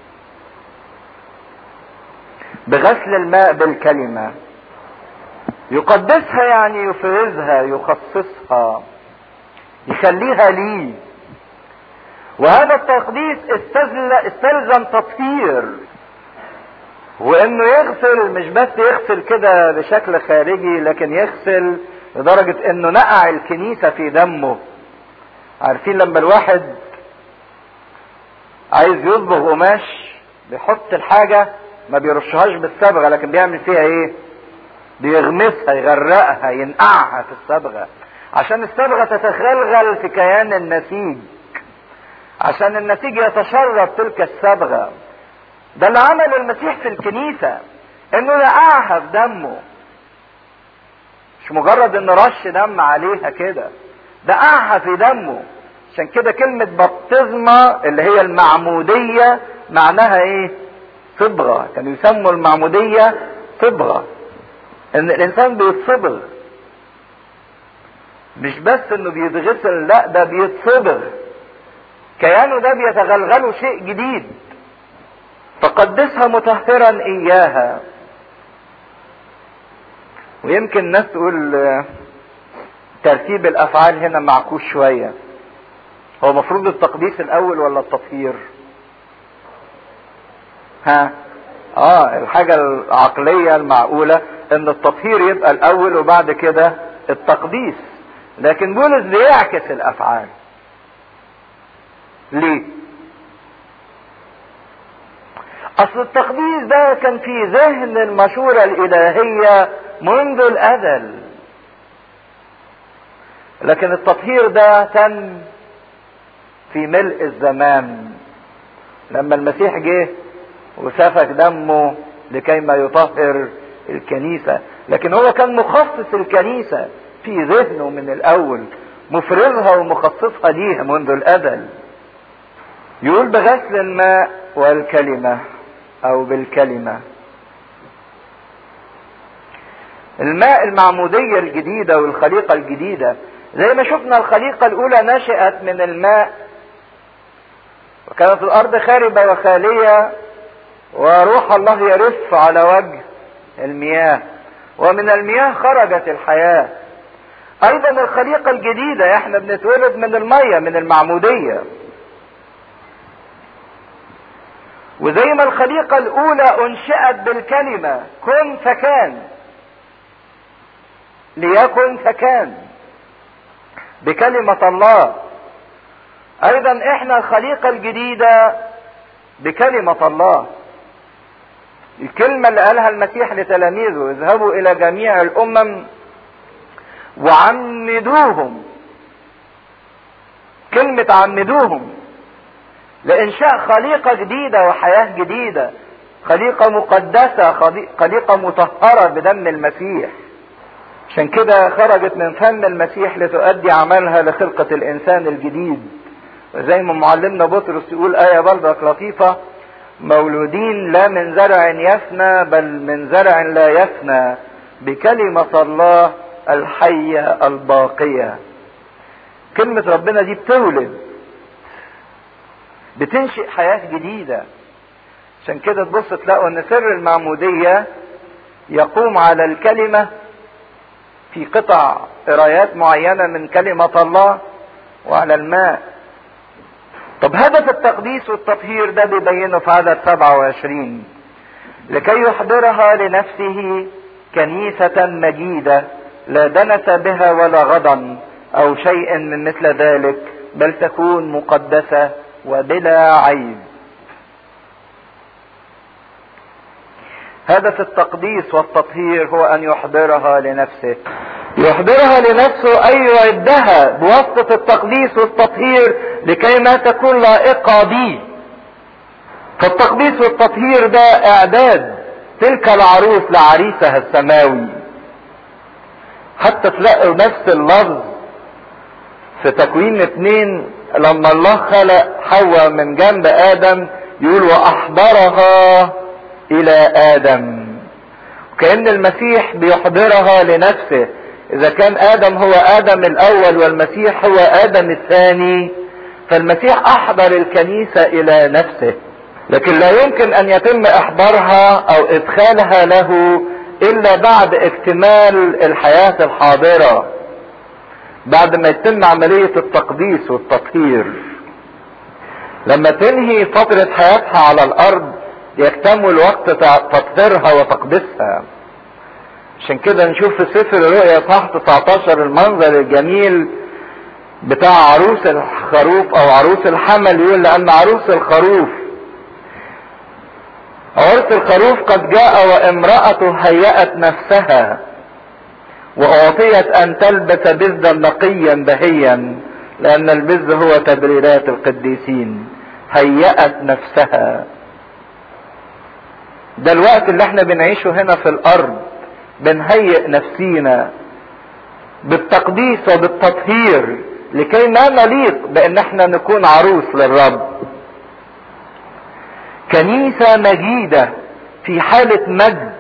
بغسل الماء بالكلمة يقدسها يعني يفرزها يخصصها يخليها ليه وهذا التقديس استلزم تطهير وانه يغسل مش بس يغسل كده بشكل خارجي لكن يغسل لدرجة انه نقع الكنيسة في دمه عارفين لما الواحد عايز يصبغ قماش بيحط الحاجة ما بيرشهاش بالصبغة لكن بيعمل فيها ايه بيغمسها يغرقها ينقعها في الصبغة عشان الصبغة تتغلغل في كيان النسيج عشان النسيج يتشرب تلك الصبغة ده اللي عمل المسيح في الكنيسة انه نقعها في دمه مش مجرد انه رش دم عليها كده دقعها في دمه عشان كده كلمة بطزمة اللي هي المعمودية معناها ايه صبغة كانوا يسموا المعمودية صبغة ان الانسان بيتصبغ مش بس انه بيتغسل لا ده بيتصبغ كيانه ده بيتغلغله شيء جديد فقدسها مطهرا اياها ويمكن الناس تقول ترتيب الافعال هنا معكوس شويه هو مفروض التقديس الاول ولا التطهير ها اه الحاجة العقلية المعقولة ان التطهير يبقى الاول وبعد كده التقديس لكن بولس بيعكس الافعال ليه اصل التقديس ده كان في ذهن المشورة الالهية منذ الازل لكن التطهير ده تم في ملء الزمان لما المسيح جه وسفك دمه لكي ما يطهر الكنيسة لكن هو كان مخصص الكنيسة في ذهنه من الأول مفرغها ومخصصها ليها منذ الأزل يقول بغسل الماء والكلمة أو بالكلمة الماء المعمودية الجديدة والخليقة الجديدة زي ما شفنا الخليقة الأولى نشأت من الماء وكانت الأرض خاربة وخالية وروح الله يرف على وجه المياه ومن المياه خرجت الحياة أيضا الخليقة الجديدة احنا بنتولد من المية من المعمودية وزي ما الخليقة الأولى أنشأت بالكلمة كن فكان ليكن فكان بكلمة الله أيضا إحنا الخليقة الجديدة بكلمة الله الكلمة اللي قالها المسيح لتلاميذه اذهبوا إلى جميع الأمم وعمدوهم كلمة عمدوهم لإنشاء خليقة جديدة وحياة جديدة خليقة مقدسة خليقة مطهرة بدم المسيح عشان كده خرجت من فم المسيح لتؤدي عملها لخلقة الإنسان الجديد وزي ما معلمنا بطرس يقول آية برضك لطيفة مولودين لا من زرع يفنى بل من زرع لا يفنى بكلمة الله الحية الباقية كلمة ربنا دي بتولد بتنشئ حياة جديدة عشان كده تبص تلاقوا ان سر المعمودية يقوم على الكلمة في قطع قرايات معينة من كلمة الله وعلى الماء طب هدف التقديس والتطهير ده بيبينه في عدد 27 لكي يحضرها لنفسه كنيسة مجيدة لا دنس بها ولا غضن أو شيء من مثل ذلك بل تكون مقدسة وبلا عيب هدف التقديس والتطهير هو ان يحضرها لنفسه يحضرها لنفسه اي يعدها بواسطة التقديس والتطهير لكي ما تكون لائقة به فالتقديس والتطهير ده اعداد تلك العروس لعريسها السماوي حتى تلاقوا نفس اللفظ في تكوين اتنين لما الله خلق حواء من جنب ادم يقول واحضرها الى ادم كأن المسيح بيحضرها لنفسه اذا كان ادم هو ادم الاول والمسيح هو ادم الثاني فالمسيح احضر الكنيسة الى نفسه لكن لا يمكن ان يتم احضارها او ادخالها له الا بعد اكتمال الحياة الحاضرة بعد ما يتم عملية التقديس والتطهير لما تنهي فترة حياتها على الارض يكتمل وقت تطهيرها وتقديسها عشان كده نشوف في سفر الرؤيا صح 19 المنظر الجميل بتاع عروس الخروف او عروس الحمل يقول لان عروس الخروف عروس الخروف قد جاء وامرأته هيأت نفسها واعطيت ان تلبس بزا نقيا بهيا لان البز هو تبريرات القديسين هيأت نفسها ده الوقت اللي احنا بنعيشه هنا في الارض بنهيئ نفسينا بالتقديس وبالتطهير لكي ما نليق بان احنا نكون عروس للرب كنيسة مجيدة في حالة مجد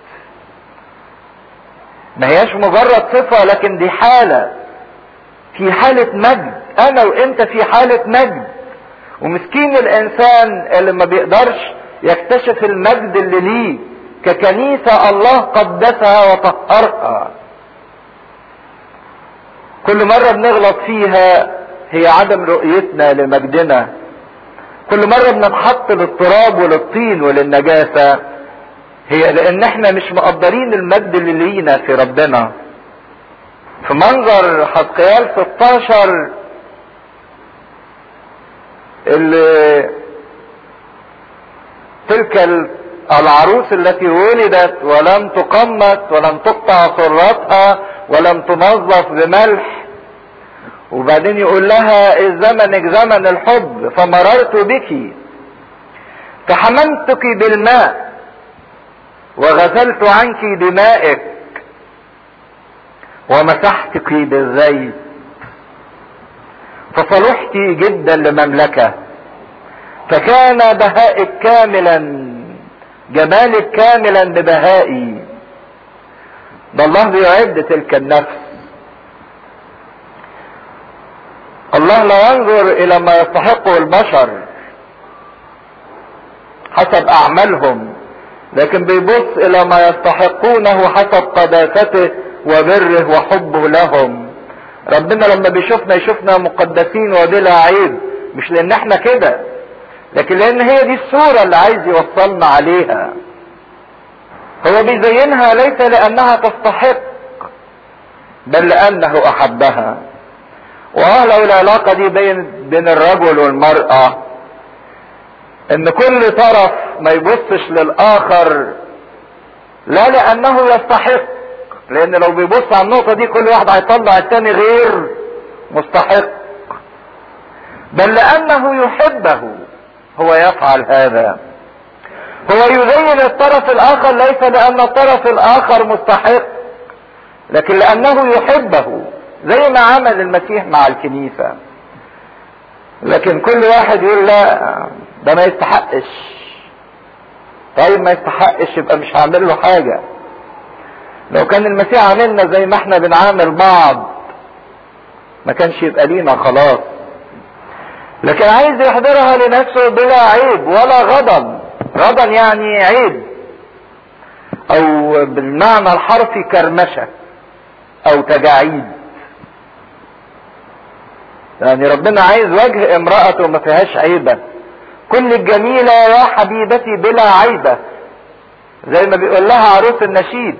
ما هياش مجرد صفة لكن دي حالة في حالة مجد انا وانت في حالة مجد ومسكين الانسان اللي ما بيقدرش يكتشف المجد اللي ليه ككنيسة الله قدسها وطهرها كل مرة بنغلط فيها هي عدم رؤيتنا لمجدنا كل مرة بنتحط للتراب وللطين وللنجاسة هي لان احنا مش مقدرين المجد اللي لينا في ربنا في منظر حزقيال 16 اللي تلك العروس التي ولدت ولم تقمت ولم تقطع سرتها ولم تنظف بملح وبعدين يقول لها إذ زمنك زمن الحب فمررت بك فحممتك بالماء وغسلت عنك دمائك ومسحتك بالزيت فصلحت جدا لمملكة فكان بهائك كاملا جمالك كاملا ببهائي ده الله بيعد تلك النفس الله لا ينظر الى ما يستحقه البشر حسب اعمالهم لكن بيبص الى ما يستحقونه حسب قداسته وبره وحبه لهم ربنا لما بيشوفنا يشوفنا مقدسين وبلا عيب مش لان احنا كده لكن لان هي دي الصورة اللي عايز يوصلنا عليها هو بيزينها ليس لانها تستحق بل لانه احبها واه لو العلاقة دي بين بين الرجل والمرأة ان كل طرف ما يبصش للاخر لا لانه يستحق لان لو بيبص على النقطة دي كل واحد هيطلع التاني غير مستحق بل لانه يحبه هو يفعل هذا هو يزين الطرف الاخر ليس لان الطرف الاخر مستحق لكن لانه يحبه زي ما عمل المسيح مع الكنيسة لكن كل واحد يقول لا ده ما يستحقش طيب ما يستحقش يبقى مش هعمل له حاجة لو كان المسيح عاملنا زي ما احنا بنعامل بعض ما كانش يبقى لينا خلاص لكن عايز يحضرها لنفسه بلا عيب ولا غضب غضب يعني عيب او بالمعنى الحرفي كرمشة او تجاعيد يعني ربنا عايز وجه امرأته ما فيهاش عيبة كل الجميلة يا حبيبتي بلا عيبة زي ما بيقول لها عروس النشيد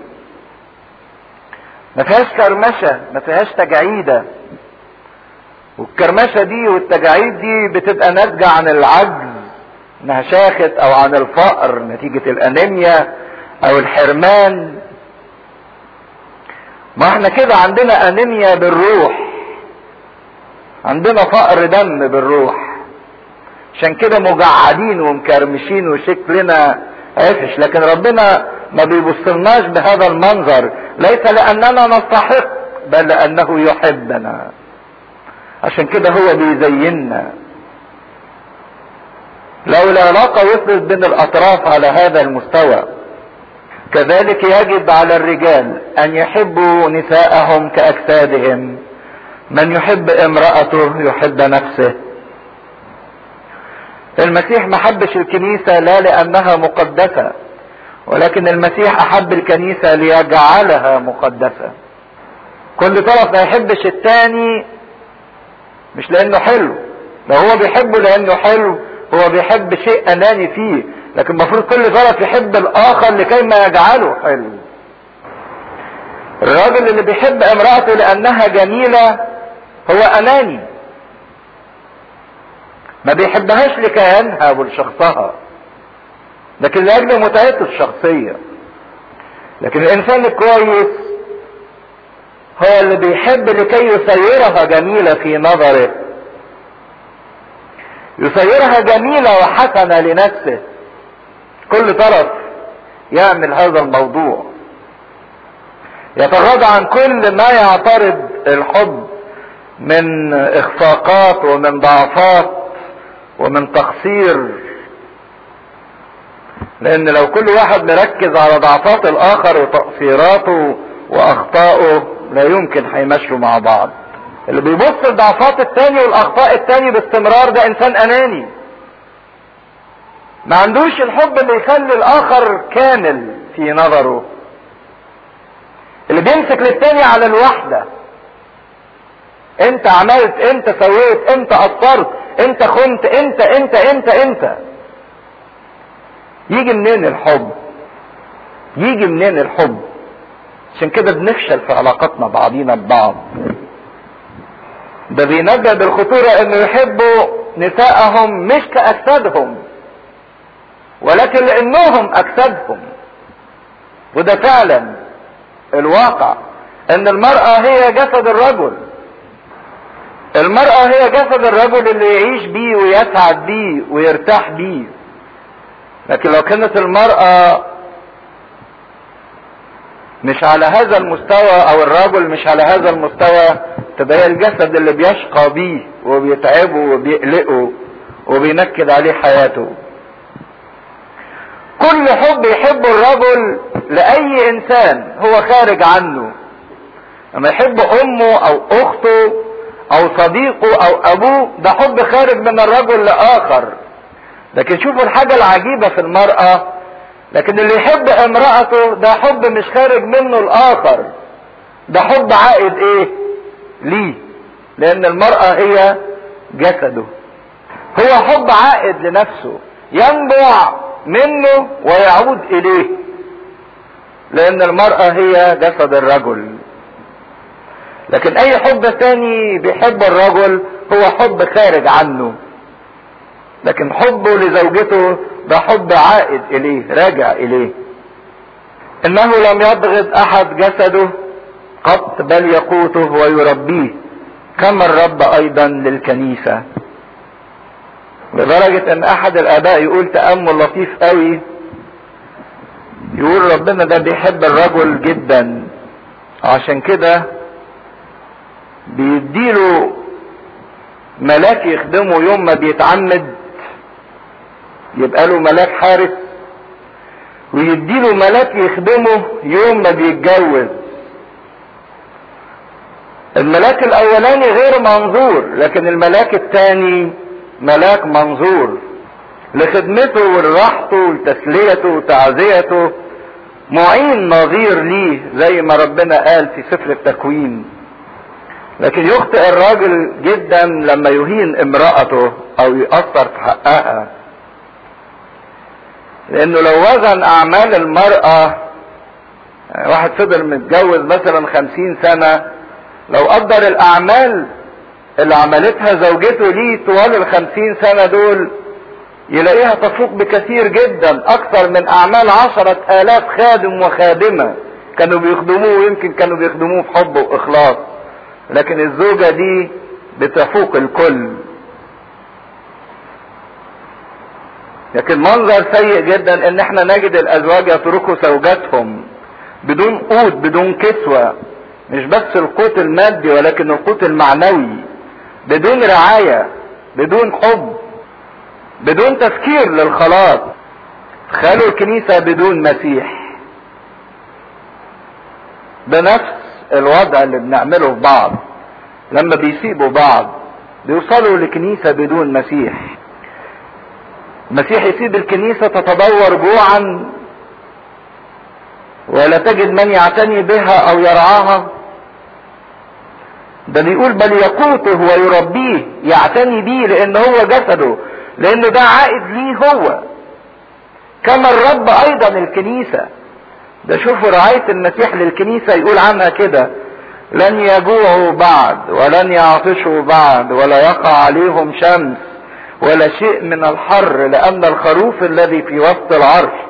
ما فيهاش كرمشة ما فيهاش تجعيدة والكرمشة دي والتجاعيد دي بتبقى ناتجة عن العجز انها شاخت او عن الفقر نتيجة الانيميا او الحرمان ما احنا كده عندنا انيميا بالروح عندنا فقر دم بالروح عشان كده مجعدين ومكرمشين وشكلنا عفش لكن ربنا ما بيبصلناش بهذا المنظر ليس لاننا نستحق بل لانه يحبنا عشان كده هو بيزيننا لو العلاقة وصلت بين الاطراف على هذا المستوى كذلك يجب على الرجال ان يحبوا نساءهم كاجسادهم من يحب امرأته يحب نفسه المسيح ما حبش الكنيسة لا لأنها مقدسة ولكن المسيح أحب الكنيسة ليجعلها مقدسة كل طرف ما يحبش التاني مش لأنه حلو لو هو بيحبه لأنه حلو هو بيحب شيء أناني فيه لكن المفروض كل طرف يحب الآخر لكي ما يجعله حلو الراجل اللي بيحب امرأته لأنها جميلة هو اناني ما بيحبهاش لكيانها ولشخصها لكن لاجل متعته الشخصية لكن الانسان الكويس هو اللي بيحب لكي يسيرها جميلة في نظره يسيرها جميلة وحسنة لنفسه كل طرف يعمل هذا الموضوع يتغاضى عن كل ما يعترض الحب من اخفاقات ومن ضعفات ومن تقصير لان لو كل واحد مركز على ضعفات الاخر وتقصيراته واخطائه لا يمكن هيمشوا مع بعض اللي بيبص لضعفات التاني والاخطاء التاني باستمرار ده انسان اناني ما عندوش الحب اللي يخلي الاخر كامل في نظره اللي بيمسك للتاني على الوحده انت عملت انت سويت انت قصرت انت خنت انت انت انت انت يجي منين الحب يجي منين الحب عشان كده بنفشل في علاقاتنا بعضينا ببعض ده بينبه بالخطورة انه يحبوا نساءهم مش كأجسادهم ولكن لانهم اجسادهم وده فعلا الواقع ان المرأة هي جسد الرجل المرأة هي جسد الرجل اللي يعيش بيه ويسعد بيه ويرتاح بيه لكن لو كانت المرأة مش على هذا المستوى او الرجل مش على هذا المستوى تبقى هي الجسد اللي بيشقى بيه وبيتعبه وبيقلقه وبينكد عليه حياته كل حب يحبه الرجل لأي إنسان هو خارج عنه لما يحب أمه أو أخته أو صديقه أو أبوه ده حب خارج من الرجل لآخر لكن شوفوا الحاجة العجيبة في المرأة لكن اللي يحب امرأته ده حب مش خارج منه الآخر ده حب عائد إيه؟ ليه؟ لأن المرأة هي جسده هو حب عائد لنفسه ينبع منه ويعود اليه لان المرأة هي جسد الرجل لكن اي حب تاني بيحب الرجل هو حب خارج عنه لكن حبه لزوجته ده حب عائد اليه راجع اليه انه لم يبغض احد جسده قط بل يقوته ويربيه كما الرب ايضا للكنيسه لدرجة ان احد الاباء يقول تأمل لطيف قوي يقول ربنا ده بيحب الرجل جدا عشان كده بيديله ملاك يخدمه يوم ما بيتعمد يبقى له ملاك حارس ويديله ملاك يخدمه يوم ما بيتجوز الملاك الاولاني غير منظور لكن الملاك الثاني ملاك منظور لخدمته ولراحته ولتسليته وتعزيته معين نظير ليه زي ما ربنا قال في سفر التكوين لكن يخطئ الراجل جدا لما يهين امرأته او يأثر في حقها لانه لو وزن اعمال المرأة واحد فضل متجوز مثلا خمسين سنة لو قدر الاعمال اللي عملتها زوجته ليه طوال الخمسين سنة دول يلاقيها تفوق بكثير جدا اكثر من اعمال عشرة الاف خادم وخادمة كانوا بيخدموه ويمكن كانوا بيخدموه بحب واخلاص لكن الزوجة دي بتفوق الكل لكن منظر سيء جدا ان احنا نجد الازواج يتركوا زوجاتهم بدون قوت بدون كسوة مش بس القوت المادي ولكن القوت المعنوي بدون رعاية بدون حب بدون تفكير للخلاص تخيلوا الكنيسة بدون مسيح بنفس الوضع اللي بنعمله في بعض لما بيسيبوا بعض بيوصلوا لكنيسة بدون مسيح المسيح يسيب الكنيسة تتدور جوعا ولا تجد من يعتني بها او يرعاها ده بيقول بل يقوته ويربيه يعتني بيه لان هو جسده لانه ده عائد ليه هو كما الرب ايضا الكنيسة ده شوفوا رعاية المسيح للكنيسة يقول عنها كده لن يجوعوا بعد ولن يعطشوا بعد ولا يقع عليهم شمس ولا شيء من الحر لان الخروف الذي في وسط العرش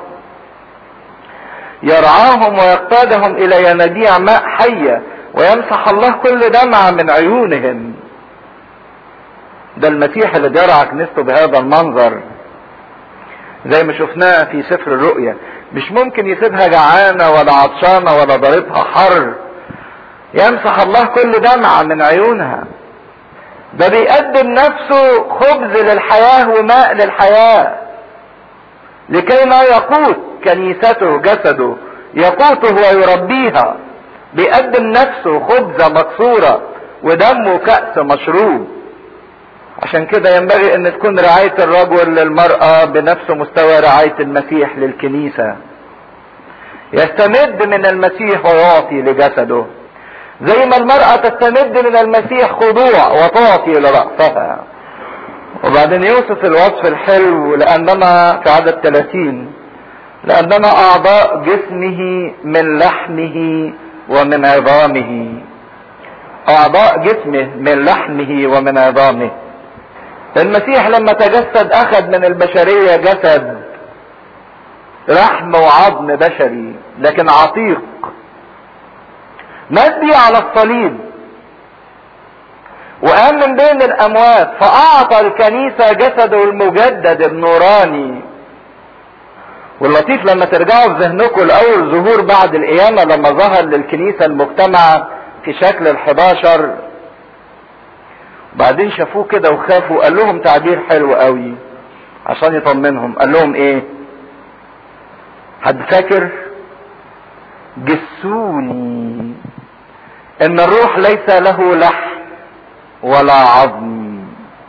يرعاهم ويقتادهم الى ينابيع ماء حيه ويمسح الله كل دمعة من عيونهم ده المسيح اللي بيرعى كنيسته بهذا المنظر زي ما شفناه في سفر الرؤيا مش ممكن يسيبها جعانة ولا عطشانة ولا ضاربها حر يمسح الله كل دمعة من عيونها ده بيقدم نفسه خبز للحياة وماء للحياة لكي لا يقوت كنيسته جسده يقوته ويربيها بيقدم نفسه خبزة مكسورة ودمه كأس مشروب عشان كده ينبغي ان تكون رعاية الرجل للمرأة بنفس مستوى رعاية المسيح للكنيسة يستمد من المسيح ويعطي لجسده زي ما المرأة تستمد من المسيح خضوع وتعطي لرأسها وبعدين يوصف الوصف الحلو لأننا في عدد 30 لأننا أعضاء جسمه من لحمه ومن عظامه اعضاء جسمه من لحمه ومن عظامه المسيح لما تجسد اخذ من البشرية جسد لحم وعظم بشري لكن عتيق مات بيه على الصليب وقام من بين الاموات فاعطى الكنيسة جسده المجدد النوراني واللطيف لما ترجعوا في ذهنكم لاول ظهور بعد القيامة لما ظهر للكنيسة المجتمعة في شكل الحداشر وبعدين شافوه كده وخافوا قال لهم تعبير حلو قوي عشان يطمنهم قال لهم ايه حد فاكر جسوني ان الروح ليس له لحم ولا عظم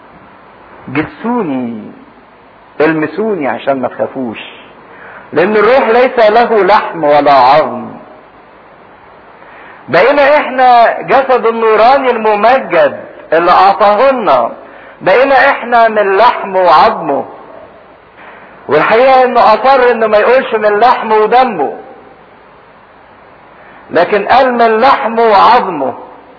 جسوني المسوني عشان ما تخافوش لان الروح ليس له لحم ولا عظم بقينا احنا جسد النوراني الممجد اللي اعطاه لنا بقينا احنا من لحمه وعظمه والحقيقه انه اصر انه ما يقولش من لحمه ودمه لكن قال من لحمه وعظمه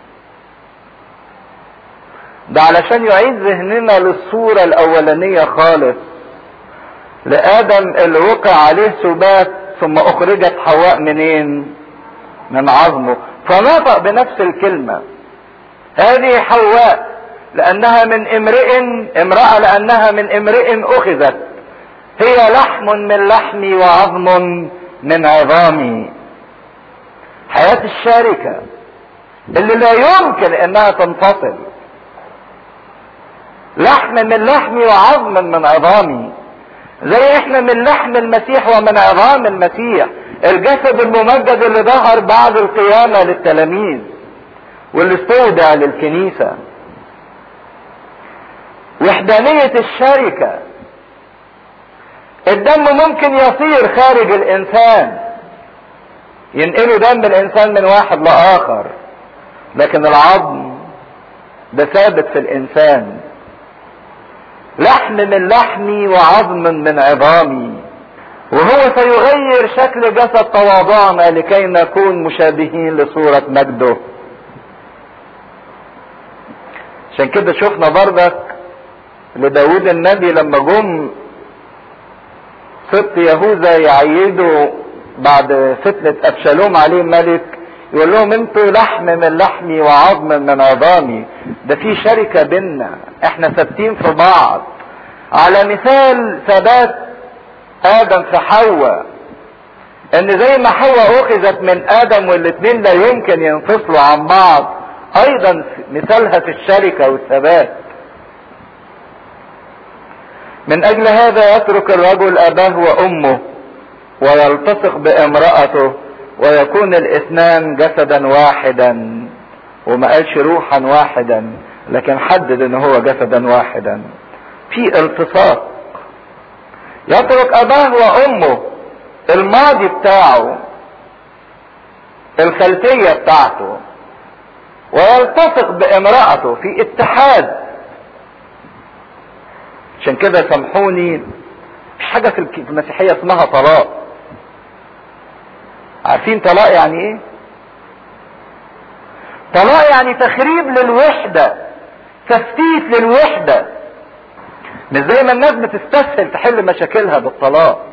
ده علشان يعيد ذهننا للصورة الأولانية خالص لآدم اللي وقع عليه سبات ثم أخرجت حواء منين؟ من عظمه فنطق بنفس الكلمة هذه حواء لأنها من امرئ امرأة لأنها من امرئ أخذت هي لحم من لحمي وعظم من عظامي حياة الشركة اللي لا يمكن انها تنفصل لحم من لحمي وعظم من عظامي زي احنا من لحم المسيح ومن عظام المسيح الجسد الممجد اللي ظهر بعد القيامة للتلاميذ واللي استودع للكنيسة وحدانية الشركة الدم ممكن يصير خارج الانسان ينقلوا دم الانسان من واحد لاخر لكن العظم ده ثابت في الانسان لحم من لحمي وعظم من عظامي وهو سيغير شكل جسد تواضعنا لكي نكون مشابهين لصورة مجده عشان كده شفنا برضك لداود النبي لما جم سبط يهوذا يعيدوا بعد فتنة أبشالوم عليه ملك يقول لهم انتوا لحم من لحمي وعظم من عظامي ده في شركة بينا احنا ثابتين في بعض على مثال ثبات ادم في حواء ان زي ما حواء اخذت من ادم والاتنين لا يمكن ينفصلوا عن بعض ايضا مثالها في الشركة والثبات من اجل هذا يترك الرجل اباه وامه ويلتصق بامرأته ويكون الاثنان جسدا واحدا وما قالش روحا واحدا لكن حدد ان هو جسدا واحدا في التصاق يترك اباه وامه الماضي بتاعه الخلفية بتاعته ويلتصق بامرأته في اتحاد عشان كده سامحوني مش حاجة في المسيحية اسمها طلاق عارفين طلاق يعني ايه طلاق يعني تخريب للوحدة تفتيت للوحدة مش زي ما الناس بتستسهل تحل مشاكلها بالطلاق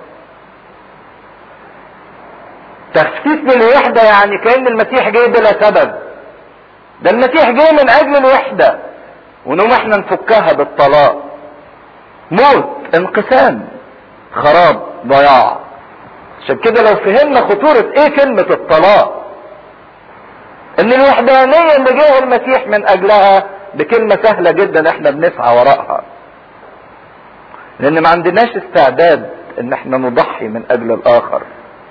تفتيت للوحدة يعني كأن المسيح جاي بلا سبب ده المسيح جاي من اجل الوحدة ونقوم احنا نفكها بالطلاق موت انقسام خراب ضياع عشان كده لو فهمنا خطورة ايه كلمة الطلاق ان الوحدانية اللي جه المسيح من اجلها بكلمة سهلة جدا احنا بنسعى وراءها لان ما عندناش استعداد ان احنا نضحي من اجل الاخر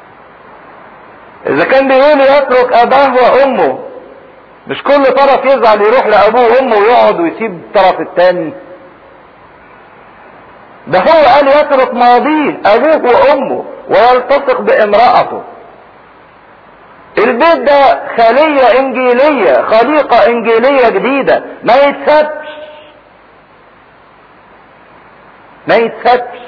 اذا كان بيقول يترك اباه وامه مش كل طرف يزعل يروح لابوه وامه ويقعد ويسيب الطرف التاني ده هو قال يترك ماضيه ابوه وامه ويلتصق بامرأته البيت ده خلية انجيلية خليقة انجيلية جديدة ما يتسبش ما يتسبش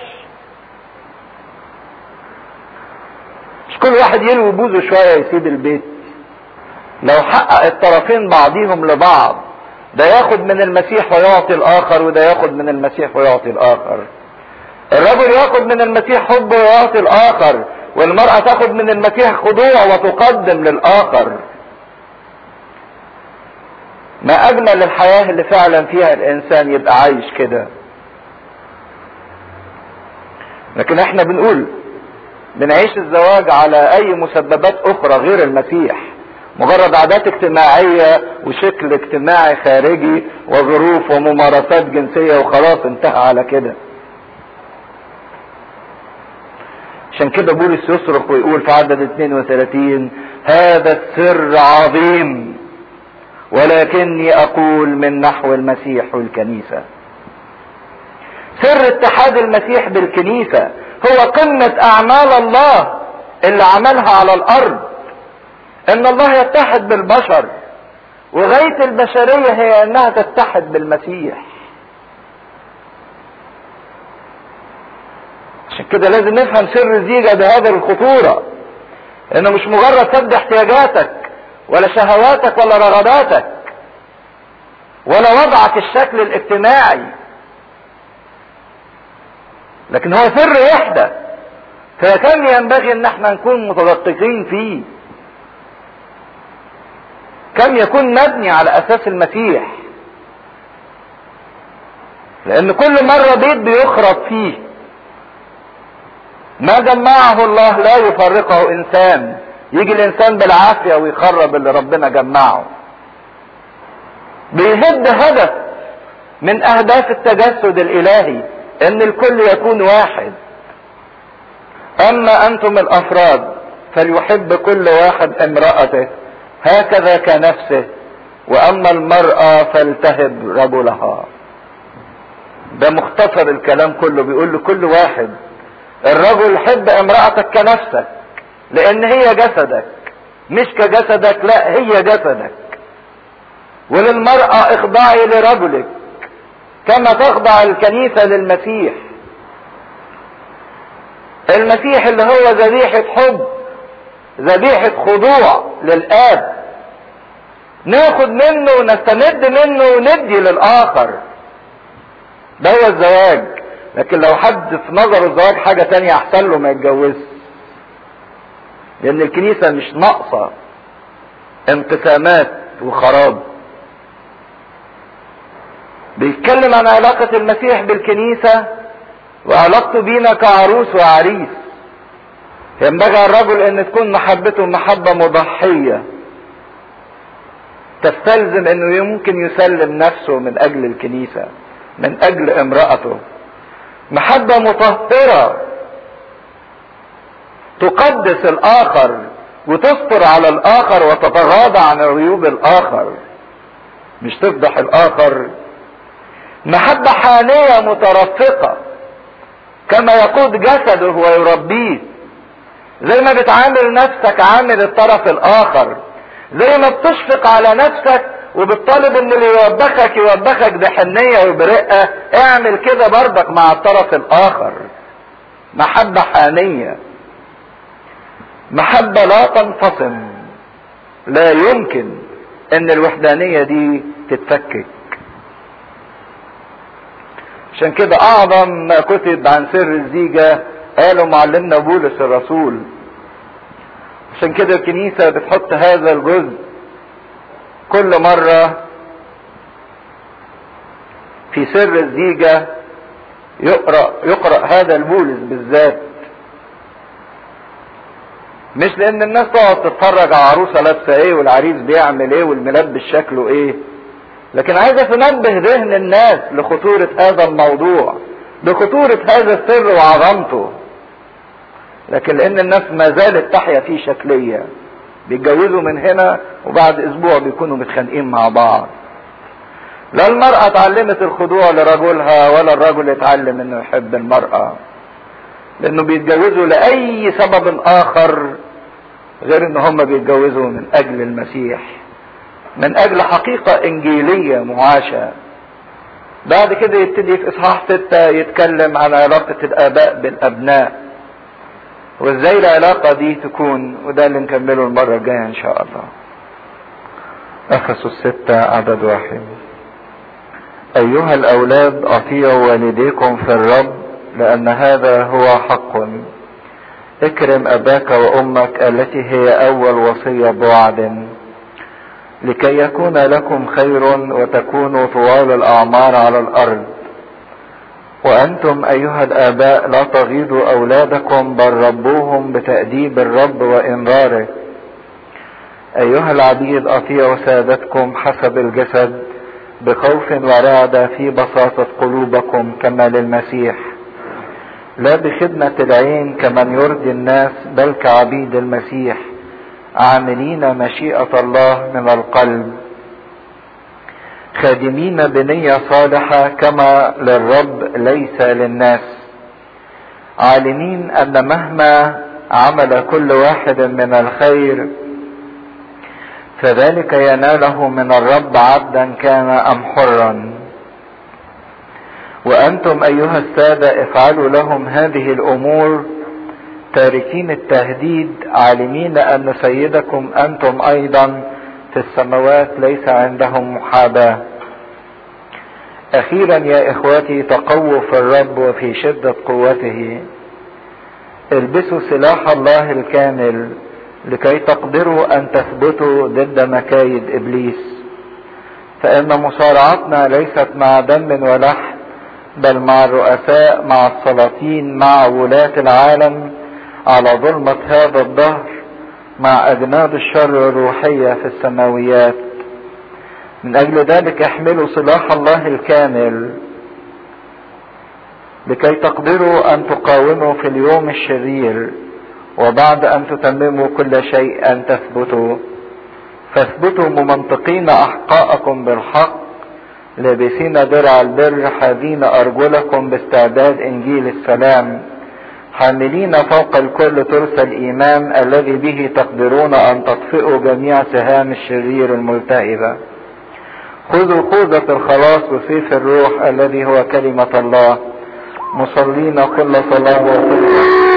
مش كل واحد يلوي بوزه شوية يسيب البيت لو حقق الطرفين بعضيهم لبعض ده ياخد من المسيح ويعطي الاخر وده ياخد من المسيح ويعطي الاخر الرجل ياخد من المسيح حب ويعطي الاخر والمرأة تاخد من المسيح خضوع وتقدم للاخر ما اجمل الحياة اللي فعلا فيها الانسان يبقى عايش كده لكن احنا بنقول بنعيش الزواج على اي مسببات اخرى غير المسيح مجرد عادات اجتماعية وشكل اجتماعي خارجي وظروف وممارسات جنسية وخلاص انتهى على كده عشان كده بولس يصرخ ويقول في عدد 32 هذا السر عظيم ولكني اقول من نحو المسيح والكنيسة سر اتحاد المسيح بالكنيسة هو قمة اعمال الله اللي عملها على الارض ان الله يتحد بالبشر وغاية البشرية هي انها تتحد بالمسيح عشان كده لازم نفهم سر الزيجة بهذه الخطورة انه مش مجرد سد احتياجاتك ولا شهواتك ولا رغباتك ولا وضعك الشكل الاجتماعي لكن هو سر وحدة فكم ينبغي ان احنا نكون متدققين فيه كم يكون مبني على اساس المسيح لان كل مرة بيت بيخرب فيه ما جمعه الله لا يفرقه انسان يجي الانسان بالعافية ويخرب اللي ربنا جمعه بيهد هدف من اهداف التجسد الالهي ان الكل يكون واحد اما انتم الافراد فليحب كل واحد امرأته هكذا كنفسه واما المرأة فلتهب رجلها ده مختصر الكلام كله بيقول لكل واحد الرجل حب امرأتك كنفسك لان هي جسدك مش كجسدك لا هي جسدك وللمرأة اخضعي لرجلك كما تخضع الكنيسة للمسيح المسيح اللي هو ذبيحة حب ذبيحة خضوع للآب ناخد منه ونستمد منه وندي للآخر ده هو الزواج لكن لو حد في نظر الزواج حاجة تانية أحسن له ما يتجوزش لأن الكنيسة مش ناقصة انقسامات وخراب بيتكلم عن علاقة المسيح بالكنيسة وعلاقته بينا كعروس وعريس ينبغي على الرجل ان تكون محبته محبة مضحية تستلزم انه يمكن يسلم نفسه من اجل الكنيسة من اجل امرأته محبة مطهرة تقدس الاخر وتصبر على الاخر وتتغاضى عن عيوب الاخر مش تفضح الاخر محبة حانية مترفقة كما يقود جسده ويربيه زي ما بتعامل نفسك عامل الطرف الاخر زي ما بتشفق على نفسك وبتطالب ان اللي يوبخك يوبخك بحنية وبرقة اعمل كده برضك مع الطرف الاخر محبة حانية محبة لا تنفصم لا يمكن ان الوحدانية دي تتفكك عشان كده اعظم ما كتب عن سر الزيجة قالوا معلمنا بولس الرسول عشان كده الكنيسة بتحط هذا الجزء كل مرة في سر الزيجة يقرأ يقرأ هذا البولس بالذات مش لان الناس تقعد تتفرج على عروسة لابسة ايه والعريس بيعمل ايه والملبس شكله ايه لكن عايزة تنبه ذهن الناس لخطورة هذا الموضوع لخطورة هذا السر وعظمته لكن لان الناس ما زالت تحيا فيه شكلية بيتجوزوا من هنا وبعد اسبوع بيكونوا متخانقين مع بعض لا المرأة اتعلمت الخضوع لرجلها ولا الرجل اتعلم انه يحب المرأة لانه بيتجوزوا لاي سبب اخر غير ان هم بيتجوزوا من اجل المسيح من اجل حقيقة انجيلية معاشة بعد كده يبتدي في اصحاح ستة يتكلم عن علاقة الاباء بالابناء وازاي العلاقة دي تكون وده اللي نكمله المرة الجاية ان شاء الله افسس ستة عدد واحد ايها الاولاد اطيعوا والديكم في الرب لان هذا هو حق اكرم اباك وامك التي هي اول وصية بوعد لكي يكون لكم خير وتكونوا طوال الاعمار على الارض وأنتم أيها الآباء لا تغيظوا أولادكم بل ربوهم بتأديب الرب وإنذاره أيها العبيد أطيعوا سادتكم حسب الجسد بخوف ورعدة في بساطة قلوبكم كما للمسيح لا بخدمة العين كمن يرضي الناس بل كعبيد المسيح عاملين مشيئة الله من القلب خادمين بنية صالحة كما للرب ليس للناس عالمين أن مهما عمل كل واحد من الخير فذلك يناله من الرب عبدا كان أم حرا وأنتم أيها السادة افعلوا لهم هذه الأمور تاركين التهديد عالمين أن سيدكم أنتم أيضا في السماوات ليس عندهم محاباة أخيرا يا إخوتي تقووا في الرب وفي شدة قوته البسوا سلاح الله الكامل لكي تقدروا أن تثبتوا ضد مكايد إبليس فإن مصارعتنا ليست مع دم ولحم بل مع الرؤساء مع السلاطين مع ولاة العالم على ظلمة هذا الدهر مع أجناد الشر الروحية في السماويات من أجل ذلك احملوا سلاح الله الكامل لكي تقدروا أن تقاوموا في اليوم الشرير وبعد أن تتمموا كل شيء أن تثبتوا فاثبتوا ممنطقين أحقاءكم بالحق لابسين درع البر حاذين أرجلكم باستعداد إنجيل السلام حاملين فوق الكل ترس الإيمان الذي به تقدرون أن تطفئوا جميع سهام الشرير الملتهبة خذوا خوذة الخلاص وسيف الروح الذي هو كلمة الله مصلين كل صلاة وكل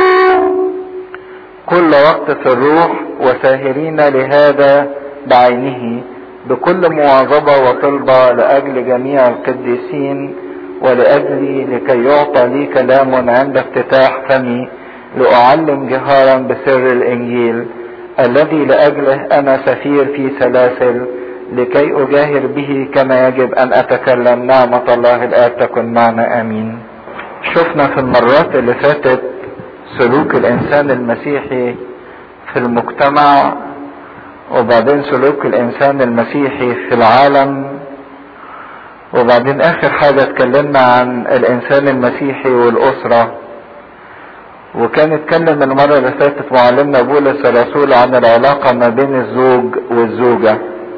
كل وقت في الروح وساهرين لهذا بعينه بكل مواظبة وطلبة لأجل جميع القديسين ولأجلي لكي يعطى لي كلام عند افتتاح فمي لأعلم جهارا بسر الإنجيل الذي لأجله أنا سفير في سلاسل لكي أجاهر به كما يجب أن أتكلم نعمة الله الآب تكن معنا آمين شفنا في المرات اللي فاتت سلوك الإنسان المسيحي في المجتمع وبعدين سلوك الإنسان المسيحي في العالم وبعدين آخر حاجة اتكلمنا عن الإنسان المسيحي والأسرة وكان اتكلم المرة اللي فاتت معلمنا بولس الرسول عن العلاقة ما بين الزوج والزوجة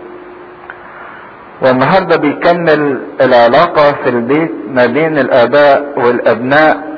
والنهاردة بيكمل العلاقة في البيت ما بين الآباء والأبناء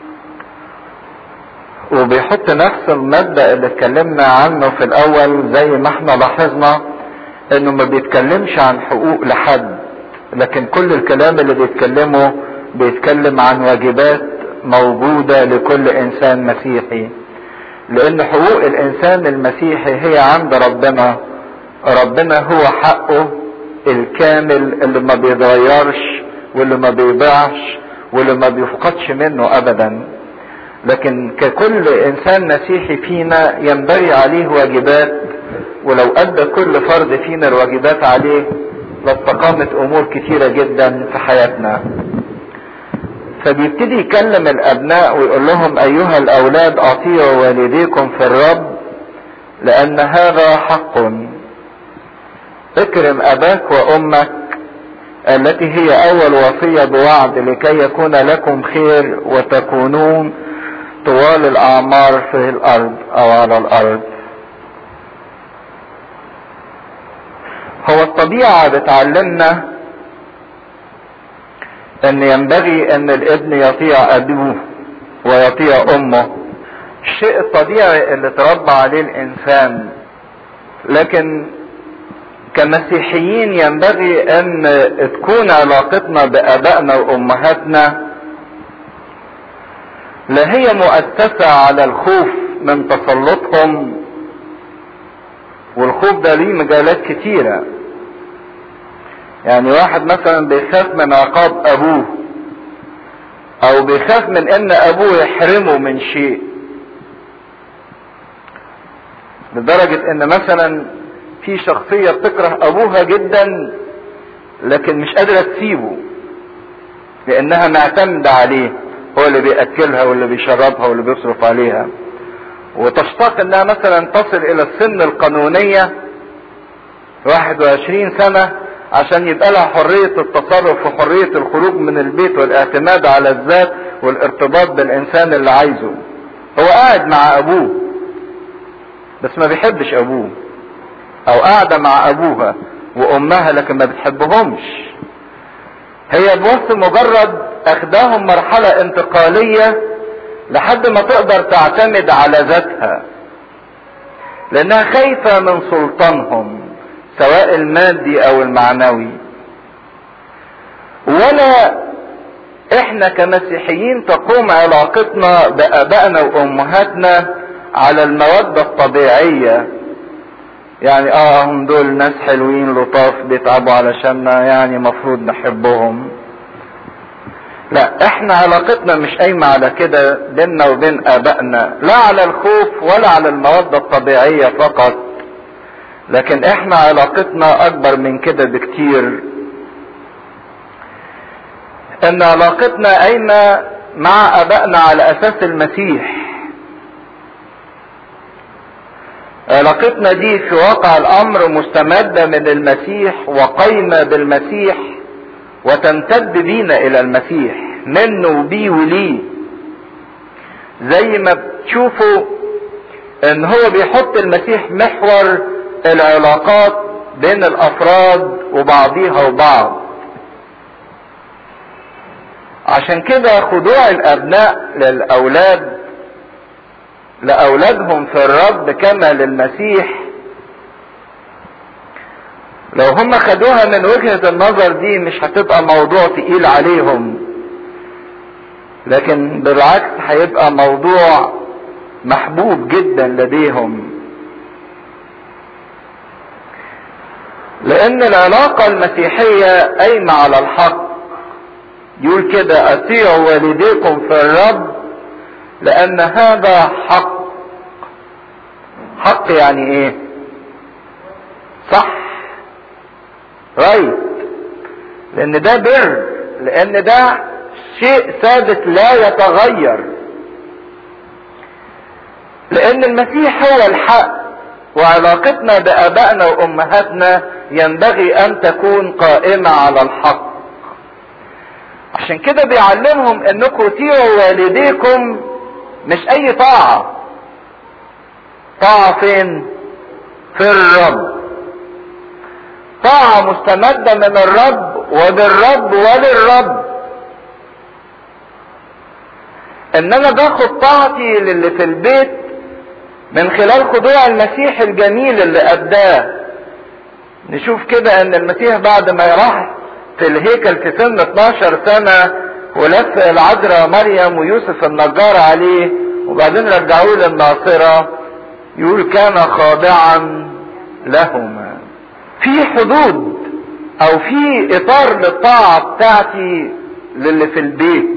وبيحط نفس المبدأ اللي اتكلمنا عنه في الأول زي ما احنا لاحظنا إنه ما بيتكلمش عن حقوق لحد لكن كل الكلام اللي بيتكلمه بيتكلم عن واجبات موجودة لكل إنسان مسيحي لأن حقوق الإنسان المسيحي هي عند ربنا ربنا هو حقه الكامل اللي ما بيتغيرش واللي ما بيضيعش واللي ما بيفقدش منه ابدا لكن ككل انسان مسيحي فينا ينبغي عليه واجبات ولو ادى كل فرد فينا الواجبات عليه لاستقامت امور كتيرة جدا في حياتنا فبيبتدي يكلم الابناء ويقول لهم ايها الاولاد اطيعوا والديكم في الرب لان هذا حق اكرم اباك وامك التي هي اول وصية بوعد لكي يكون لكم خير وتكونون طوال الاعمار في الارض او على الارض هو الطبيعة بتعلمنا ان ينبغي ان الابن يطيع ابوه ويطيع امه الشيء الطبيعي اللي تربى عليه الانسان لكن كمسيحيين ينبغي ان تكون علاقتنا بابائنا وامهاتنا لا هي مؤسسة على الخوف من تسلطهم والخوف ده ليه مجالات كتيرة يعني واحد مثلا بيخاف من عقاب ابوه او بيخاف من ان ابوه يحرمه من شيء لدرجة ان مثلا في شخصية بتكره ابوها جدا لكن مش قادرة تسيبه لانها معتمدة عليه هو اللي بيأكلها واللي بيشربها واللي بيصرف عليها وتشتاق انها مثلا تصل الى السن القانونية 21 سنة عشان يبقى لها حرية التصرف وحرية الخروج من البيت والاعتماد على الذات والارتباط بالانسان اللي عايزه هو قاعد مع ابوه بس ما بيحبش ابوه او قاعدة مع ابوها وامها لكن ما بتحبهمش هي بس مجرد اخداهم مرحلة انتقالية لحد ما تقدر تعتمد على ذاتها لانها خايفة من سلطانهم سواء المادي او المعنوي ولا احنا كمسيحيين تقوم علاقتنا بابائنا وامهاتنا على المودة الطبيعية يعني اه هم دول ناس حلوين لطاف بيتعبوا علشاننا يعني مفروض نحبهم لا احنا علاقتنا مش قايمة على كده بيننا وبين ابائنا لا على الخوف ولا على المودة الطبيعية فقط لكن احنا علاقتنا اكبر من كده بكتير ان علاقتنا قايمة مع ابائنا على اساس المسيح علاقتنا دي في واقع الامر مستمدة من المسيح وقايمة بالمسيح وتمتد بينا الى المسيح منه وبيه وليه زي ما بتشوفوا ان هو بيحط المسيح محور العلاقات بين الافراد وبعضيها وبعض عشان كده خضوع الابناء للاولاد لاولادهم في الرب كما للمسيح لو هم خدوها من وجهة النظر دي مش هتبقى موضوع تقيل عليهم لكن بالعكس هيبقى موضوع محبوب جدا لديهم لان العلاقة المسيحية قايمة على الحق يقول كده اطيعوا والديكم في الرب لان هذا حق حق يعني ايه صح رايت لان ده بر لان ده شيء ثابت لا يتغير لان المسيح هو الحق وعلاقتنا بابائنا وامهاتنا ينبغي ان تكون قائمة على الحق عشان كده بيعلمهم انكم تطيعوا والديكم مش اي طاعة طاعة فين في الرب طاعة مستمدة من الرب وبالرب وللرب ان انا باخد طاعتي للي في البيت من خلال خضوع المسيح الجميل اللي اداه نشوف كده ان المسيح بعد ما راح في الهيكل في سن 12 سنة ولف العذراء مريم ويوسف النجار عليه وبعدين رجعوه للناصرة يقول كان خاضعا لهما في حدود او في اطار للطاعة بتاعتي للي في البيت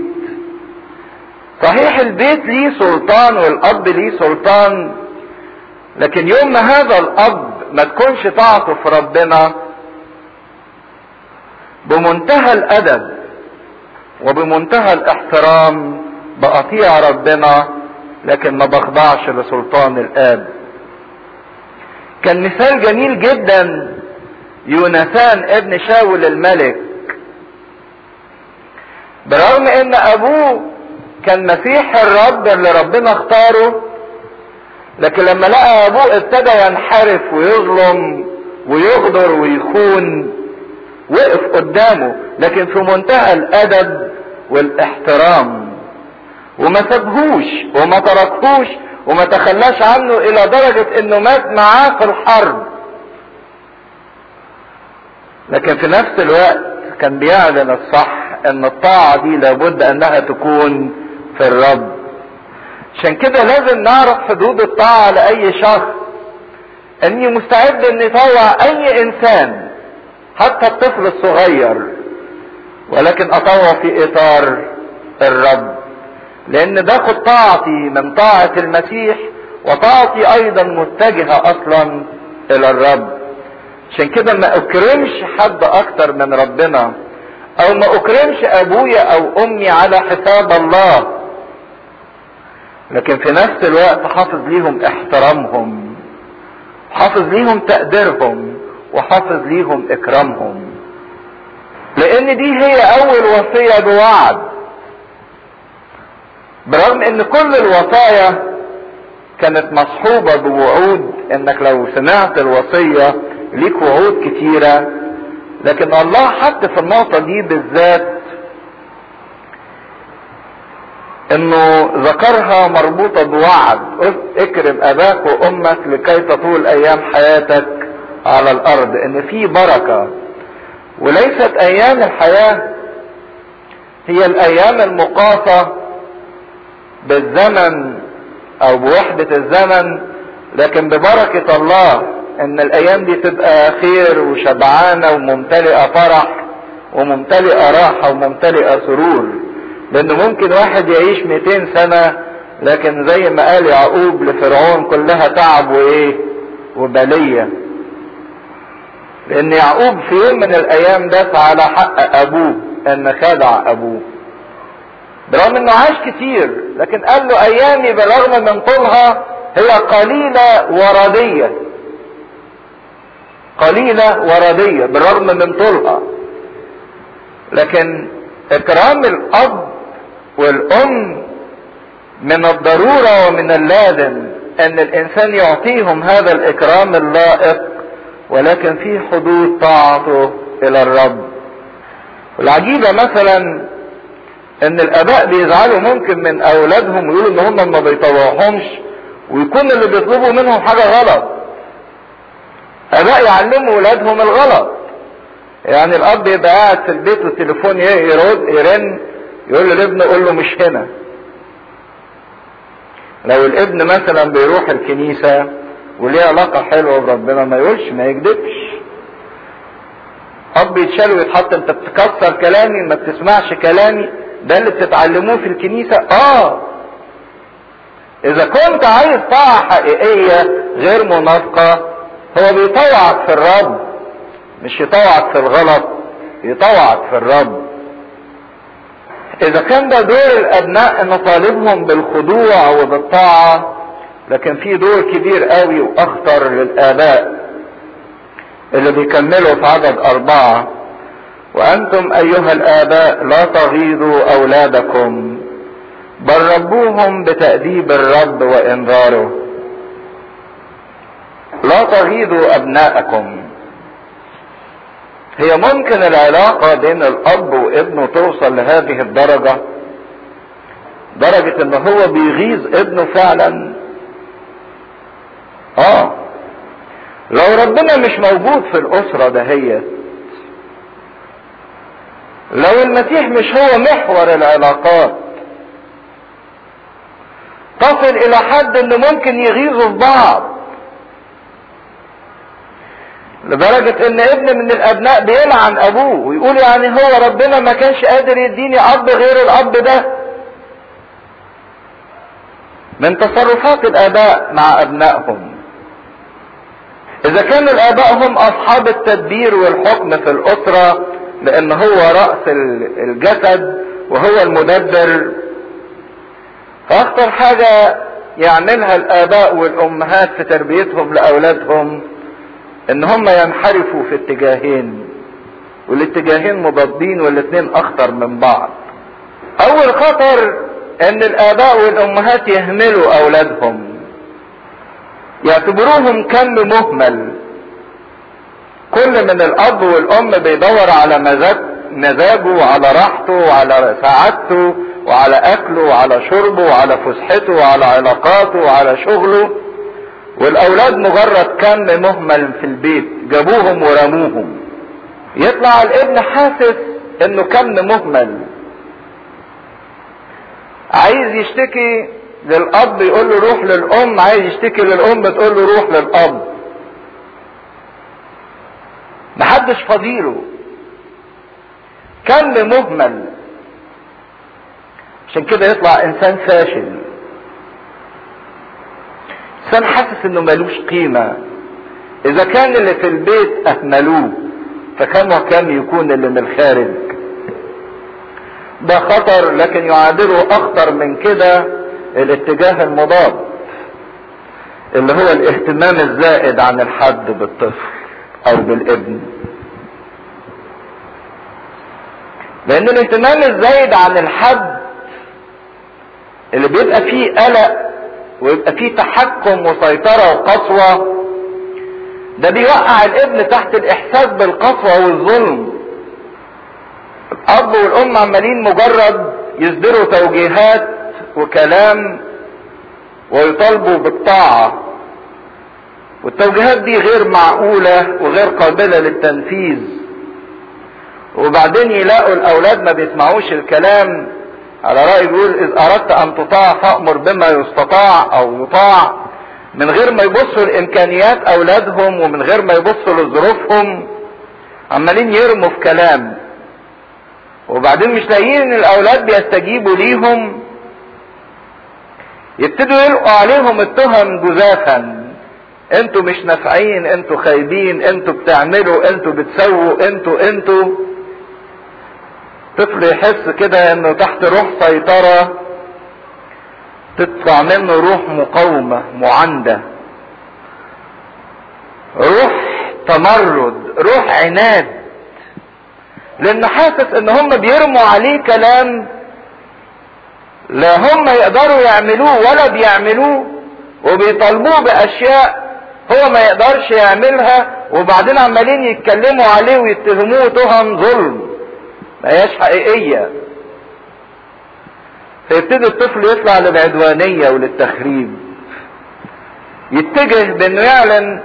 صحيح البيت ليه سلطان والاب ليه سلطان لكن يوم ما هذا الاب ما تكونش طاعته في ربنا بمنتهى الادب وبمنتهى الاحترام بأطيع ربنا لكن ما بخضعش لسلطان الاب كان مثال جميل جدا يوناثان ابن شاول الملك برغم ان ابوه كان مسيح الرب اللي ربنا اختاره لكن لما لقى ابوه ابتدى ينحرف ويظلم ويغدر ويخون وقف قدامه لكن في منتهى الادب والاحترام وما سابهوش وما تركهوش وما تخلاش عنه الى درجة انه مات معاه في الحرب لكن في نفس الوقت كان بيعلن الصح ان الطاعة دي لابد انها تكون في الرب عشان كده لازم نعرف حدود الطاعة لأي شخص اني مستعد اني اطوع اي انسان حتى الطفل الصغير ولكن اطوع في اطار الرب لان باخد طاعتي من طاعة المسيح وطاعتي ايضا متجهة اصلا الى الرب عشان كده ما اكرمش حد اكتر من ربنا او ما اكرمش ابويا او امي على حساب الله لكن في نفس الوقت حافظ ليهم احترامهم حافظ ليهم تقديرهم وحافظ ليهم اكرامهم لان دي هي اول وصية بوعد برغم ان كل الوصايا كانت مصحوبة بوعود انك لو سمعت الوصية ليك وعود كتيرة لكن الله حط في النقطة دي بالذات انه ذكرها مربوطة بوعد اكرم اباك وامك لكي تطول ايام حياتك على الارض ان في بركة وليست ايام الحياة هي الايام المقاطة بالزمن او بوحدة الزمن لكن ببركة الله ان الايام دي تبقى خير وشبعانة وممتلئة فرح وممتلئة راحة وممتلئة سرور لان ممكن واحد يعيش 200 سنة لكن زي ما قال يعقوب لفرعون كلها تعب وايه وبلية لان يعقوب في يوم من الايام داس على حق ابوه ان خدع ابوه برغم انه عاش كتير لكن قال له ايامي بالرغم من طولها هي قليلة وردية قليلة وردية بالرغم من طولها لكن اكرام الاب والام من الضرورة ومن اللازم ان الانسان يعطيهم هذا الاكرام اللائق ولكن في حدود طاعته الى الرب والعجيبة مثلا ان الاباء بيزعلوا ممكن من اولادهم ويقولوا ان هم ما بيطوعهمش ويكون اللي بيطلبوا منهم حاجة غلط اباء يعلموا ولادهم الغلط يعني الاب يبقى قاعد في البيت والتليفون يرد يرن يقول للابن قول له مش هنا لو الابن مثلا بيروح الكنيسة وليه علاقة حلوة بربنا ما يقولش ما يكذبش اب يتشال ويتحط انت بتكسر كلامي ما بتسمعش كلامي ده اللي بتتعلموه في الكنيسة اه اذا كنت عايز طاعة حقيقية غير منافقة هو بيطوعك في الرب مش يطوعك في الغلط يطوعك في الرب اذا كان ده دور الابناء ان طالبهم بالخضوع وبالطاعة لكن في دور كبير قوي واخطر للاباء اللي بيكملوا في عدد اربعة وانتم ايها الاباء لا تغيظوا اولادكم بل ربوهم بتأديب الرب وانذاره لا تغيظوا ابناءكم هي ممكن العلاقة بين الاب وابنه توصل لهذه الدرجة درجة ان هو بيغيظ ابنه فعلا اه لو ربنا مش موجود في الاسرة دهيت لو المسيح مش هو محور العلاقات تصل الى حد انه ممكن يغيظوا في بعض لدرجة ان ابن من الابناء بيلعن ابوه ويقول يعني هو ربنا ما كانش قادر يديني اب غير الاب ده من تصرفات الاباء مع ابنائهم اذا كان الاباء هم اصحاب التدبير والحكم في الاسرة لان هو رأس الجسد وهو المدبر فاخطر حاجة يعملها الاباء والامهات في تربيتهم لاولادهم ان هم ينحرفوا في اتجاهين والاتجاهين مضادين والاتنين اخطر من بعض اول خطر ان الاباء والامهات يهملوا اولادهم يعتبروهم كم مهمل كل من الاب والام بيدور على مزاج مزاجه وعلى راحته وعلى سعادته وعلى اكله وعلى شربه وعلى فسحته وعلى علاقاته وعلى شغله والاولاد مجرد كم مهمل في البيت جابوهم ورموهم يطلع الابن حاسس انه كم مهمل عايز يشتكي للاب يقول له روح للام عايز يشتكي للام تقول له روح للاب محدش فضيله كم مهمل عشان كده يطلع انسان فاشل انسان حاسس انه ملوش قيمة اذا كان اللي في البيت اهملوه فكم وكم يكون اللي من الخارج ده خطر لكن يعادله اخطر من كده الاتجاه المضاد اللي هو الاهتمام الزائد عن الحد بالطفل او بالابن لان الاهتمام الزايد عن الحد اللي بيبقى فيه قلق ويبقى فيه تحكم وسيطرة وقسوة ده بيوقع الابن تحت الاحساس بالقسوة والظلم الاب والام عمالين مجرد يصدروا توجيهات وكلام ويطالبوا بالطاعة والتوجيهات دي غير معقولة وغير قابلة للتنفيذ وبعدين يلاقوا الاولاد ما بيسمعوش الكلام على رأي بيقول اذ اردت ان تطاع فامر بما يستطاع او يطاع من غير ما يبصوا لامكانيات اولادهم ومن غير ما يبصوا لظروفهم عمالين يرموا في كلام وبعدين مش لاقيين ان الاولاد بيستجيبوا ليهم يبتدوا يلقوا عليهم التهم جزافا انتوا مش نافعين انتوا خايبين انتوا بتعملوا انتوا بتسووا انتوا انتوا طفل يحس كده انه تحت روح سيطرة تطلع منه روح مقاومة معاندة روح تمرد روح عناد لانه حاسس ان هم بيرموا عليه كلام لا هم يقدروا يعملوه ولا بيعملوه وبيطالبوه باشياء هو ما يقدرش يعملها وبعدين عمالين يتكلموا عليه ويتهموه تهم ظلم ما هياش حقيقية فيبتدي الطفل يطلع للعدوانية وللتخريب يتجه بانه يعلن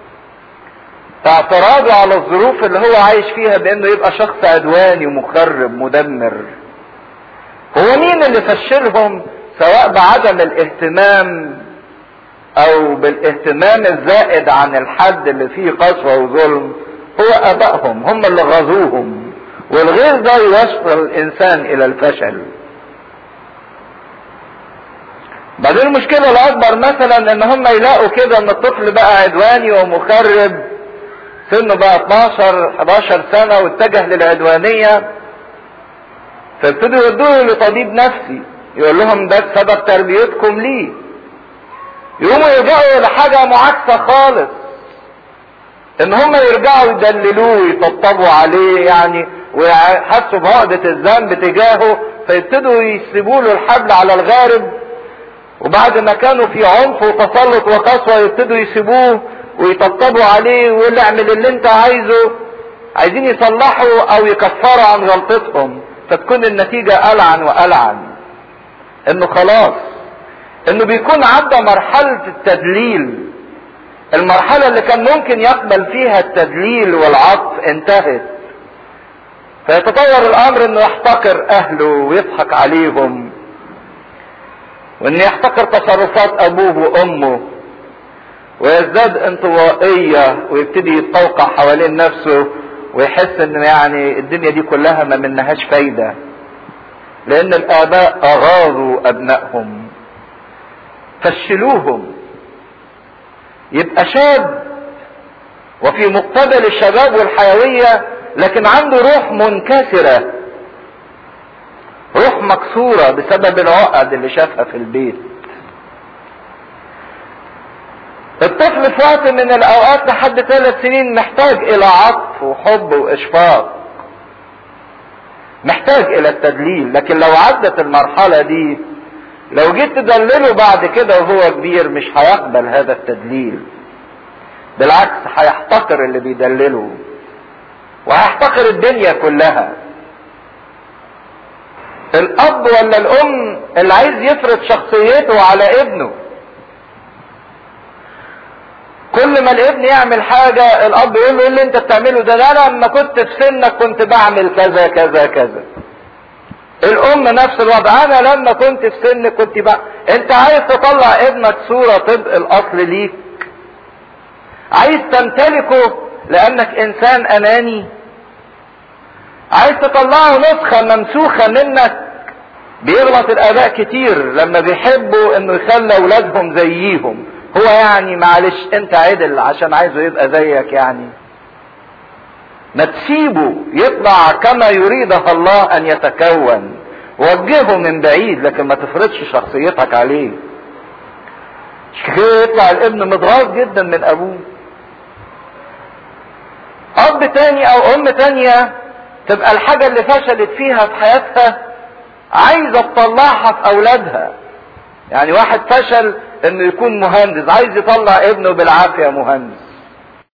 اعتراضه على الظروف اللي هو عايش فيها بانه يبقى شخص عدواني مخرب مدمر هو مين اللي فشلهم سواء بعدم الاهتمام او بالاهتمام الزائد عن الحد اللي فيه قسوة وظلم هو ابائهم هم اللي غزوهم والغير ده يوصل الانسان الى الفشل بعدين المشكلة الاكبر مثلا ان هم يلاقوا كده ان الطفل بقى عدواني ومخرب سنه بقى 12 11 سنة واتجه للعدوانية فابتدوا يودوه لطبيب نفسي يقول لهم ده سبب تربيتكم ليه يقوموا يرجعوا لحاجة معاكسة خالص ان هم يرجعوا يدللوه ويطبطبوا عليه يعني ويحسوا بعقدة الذنب تجاهه فيبتدوا يسيبوا له الحبل على الغارب وبعد ما كانوا في عنف وتسلط وقسوة يبتدوا يسيبوه ويطبطبوا عليه ويقول له اعمل اللي انت عايزه عايزين يصلحوا او يكفروا عن غلطتهم فتكون النتيجة ألعن وألعن انه خلاص انه بيكون عدى مرحلة التدليل المرحلة اللي كان ممكن يقبل فيها التدليل والعطف انتهت فيتطور الامر انه يحتقر اهله ويضحك عليهم وانه يحتقر تصرفات ابوه وامه ويزداد انطوائية ويبتدي يتقوقع حوالين نفسه ويحس ان يعني الدنيا دي كلها ما منهاش فايدة لان الاباء اغاظوا ابنائهم فشلوهم يبقى شاب وفي مقتبل الشباب والحيوية لكن عنده روح منكسرة روح مكسورة بسبب العقد اللي شافها في البيت الطفل في وقت من الاوقات لحد ثلاث سنين محتاج الى عطف وحب واشفاق محتاج الى التدليل لكن لو عدت المرحلة دي لو جيت تدلله بعد كده وهو كبير مش هيقبل هذا التدليل بالعكس هيحتقر اللي بيدلله وهيحتقر الدنيا كلها الاب ولا الام اللي عايز يفرض شخصيته على ابنه كل ما الابن يعمل حاجة الاب يقول له ايه اللي انت بتعمله ده ده انا لما كنت في سنك كنت بعمل كذا كذا كذا الام نفس الوضع انا لما كنت في سنك كنت بقى انت عايز تطلع ابنك صورة طبق الاصل ليك عايز تمتلكه لانك انسان اناني عايز تطلعه نسخة ممسوخة منك بيغلط الاباء كتير لما بيحبوا انه يخلي اولادهم زيهم هو يعني معلش انت عدل عشان عايزه يبقى زيك يعني ما تسيبه يطلع كما يريده الله ان يتكون وجهه من بعيد لكن ما تفرضش شخصيتك عليه مش كده يطلع الابن متغاظ جدا من ابوه اب تاني او ام تانية تبقى الحاجة اللي فشلت فيها في حياتها عايزة تطلعها في اولادها يعني واحد فشل انه يكون مهندس عايز يطلع ابنه بالعافية مهندس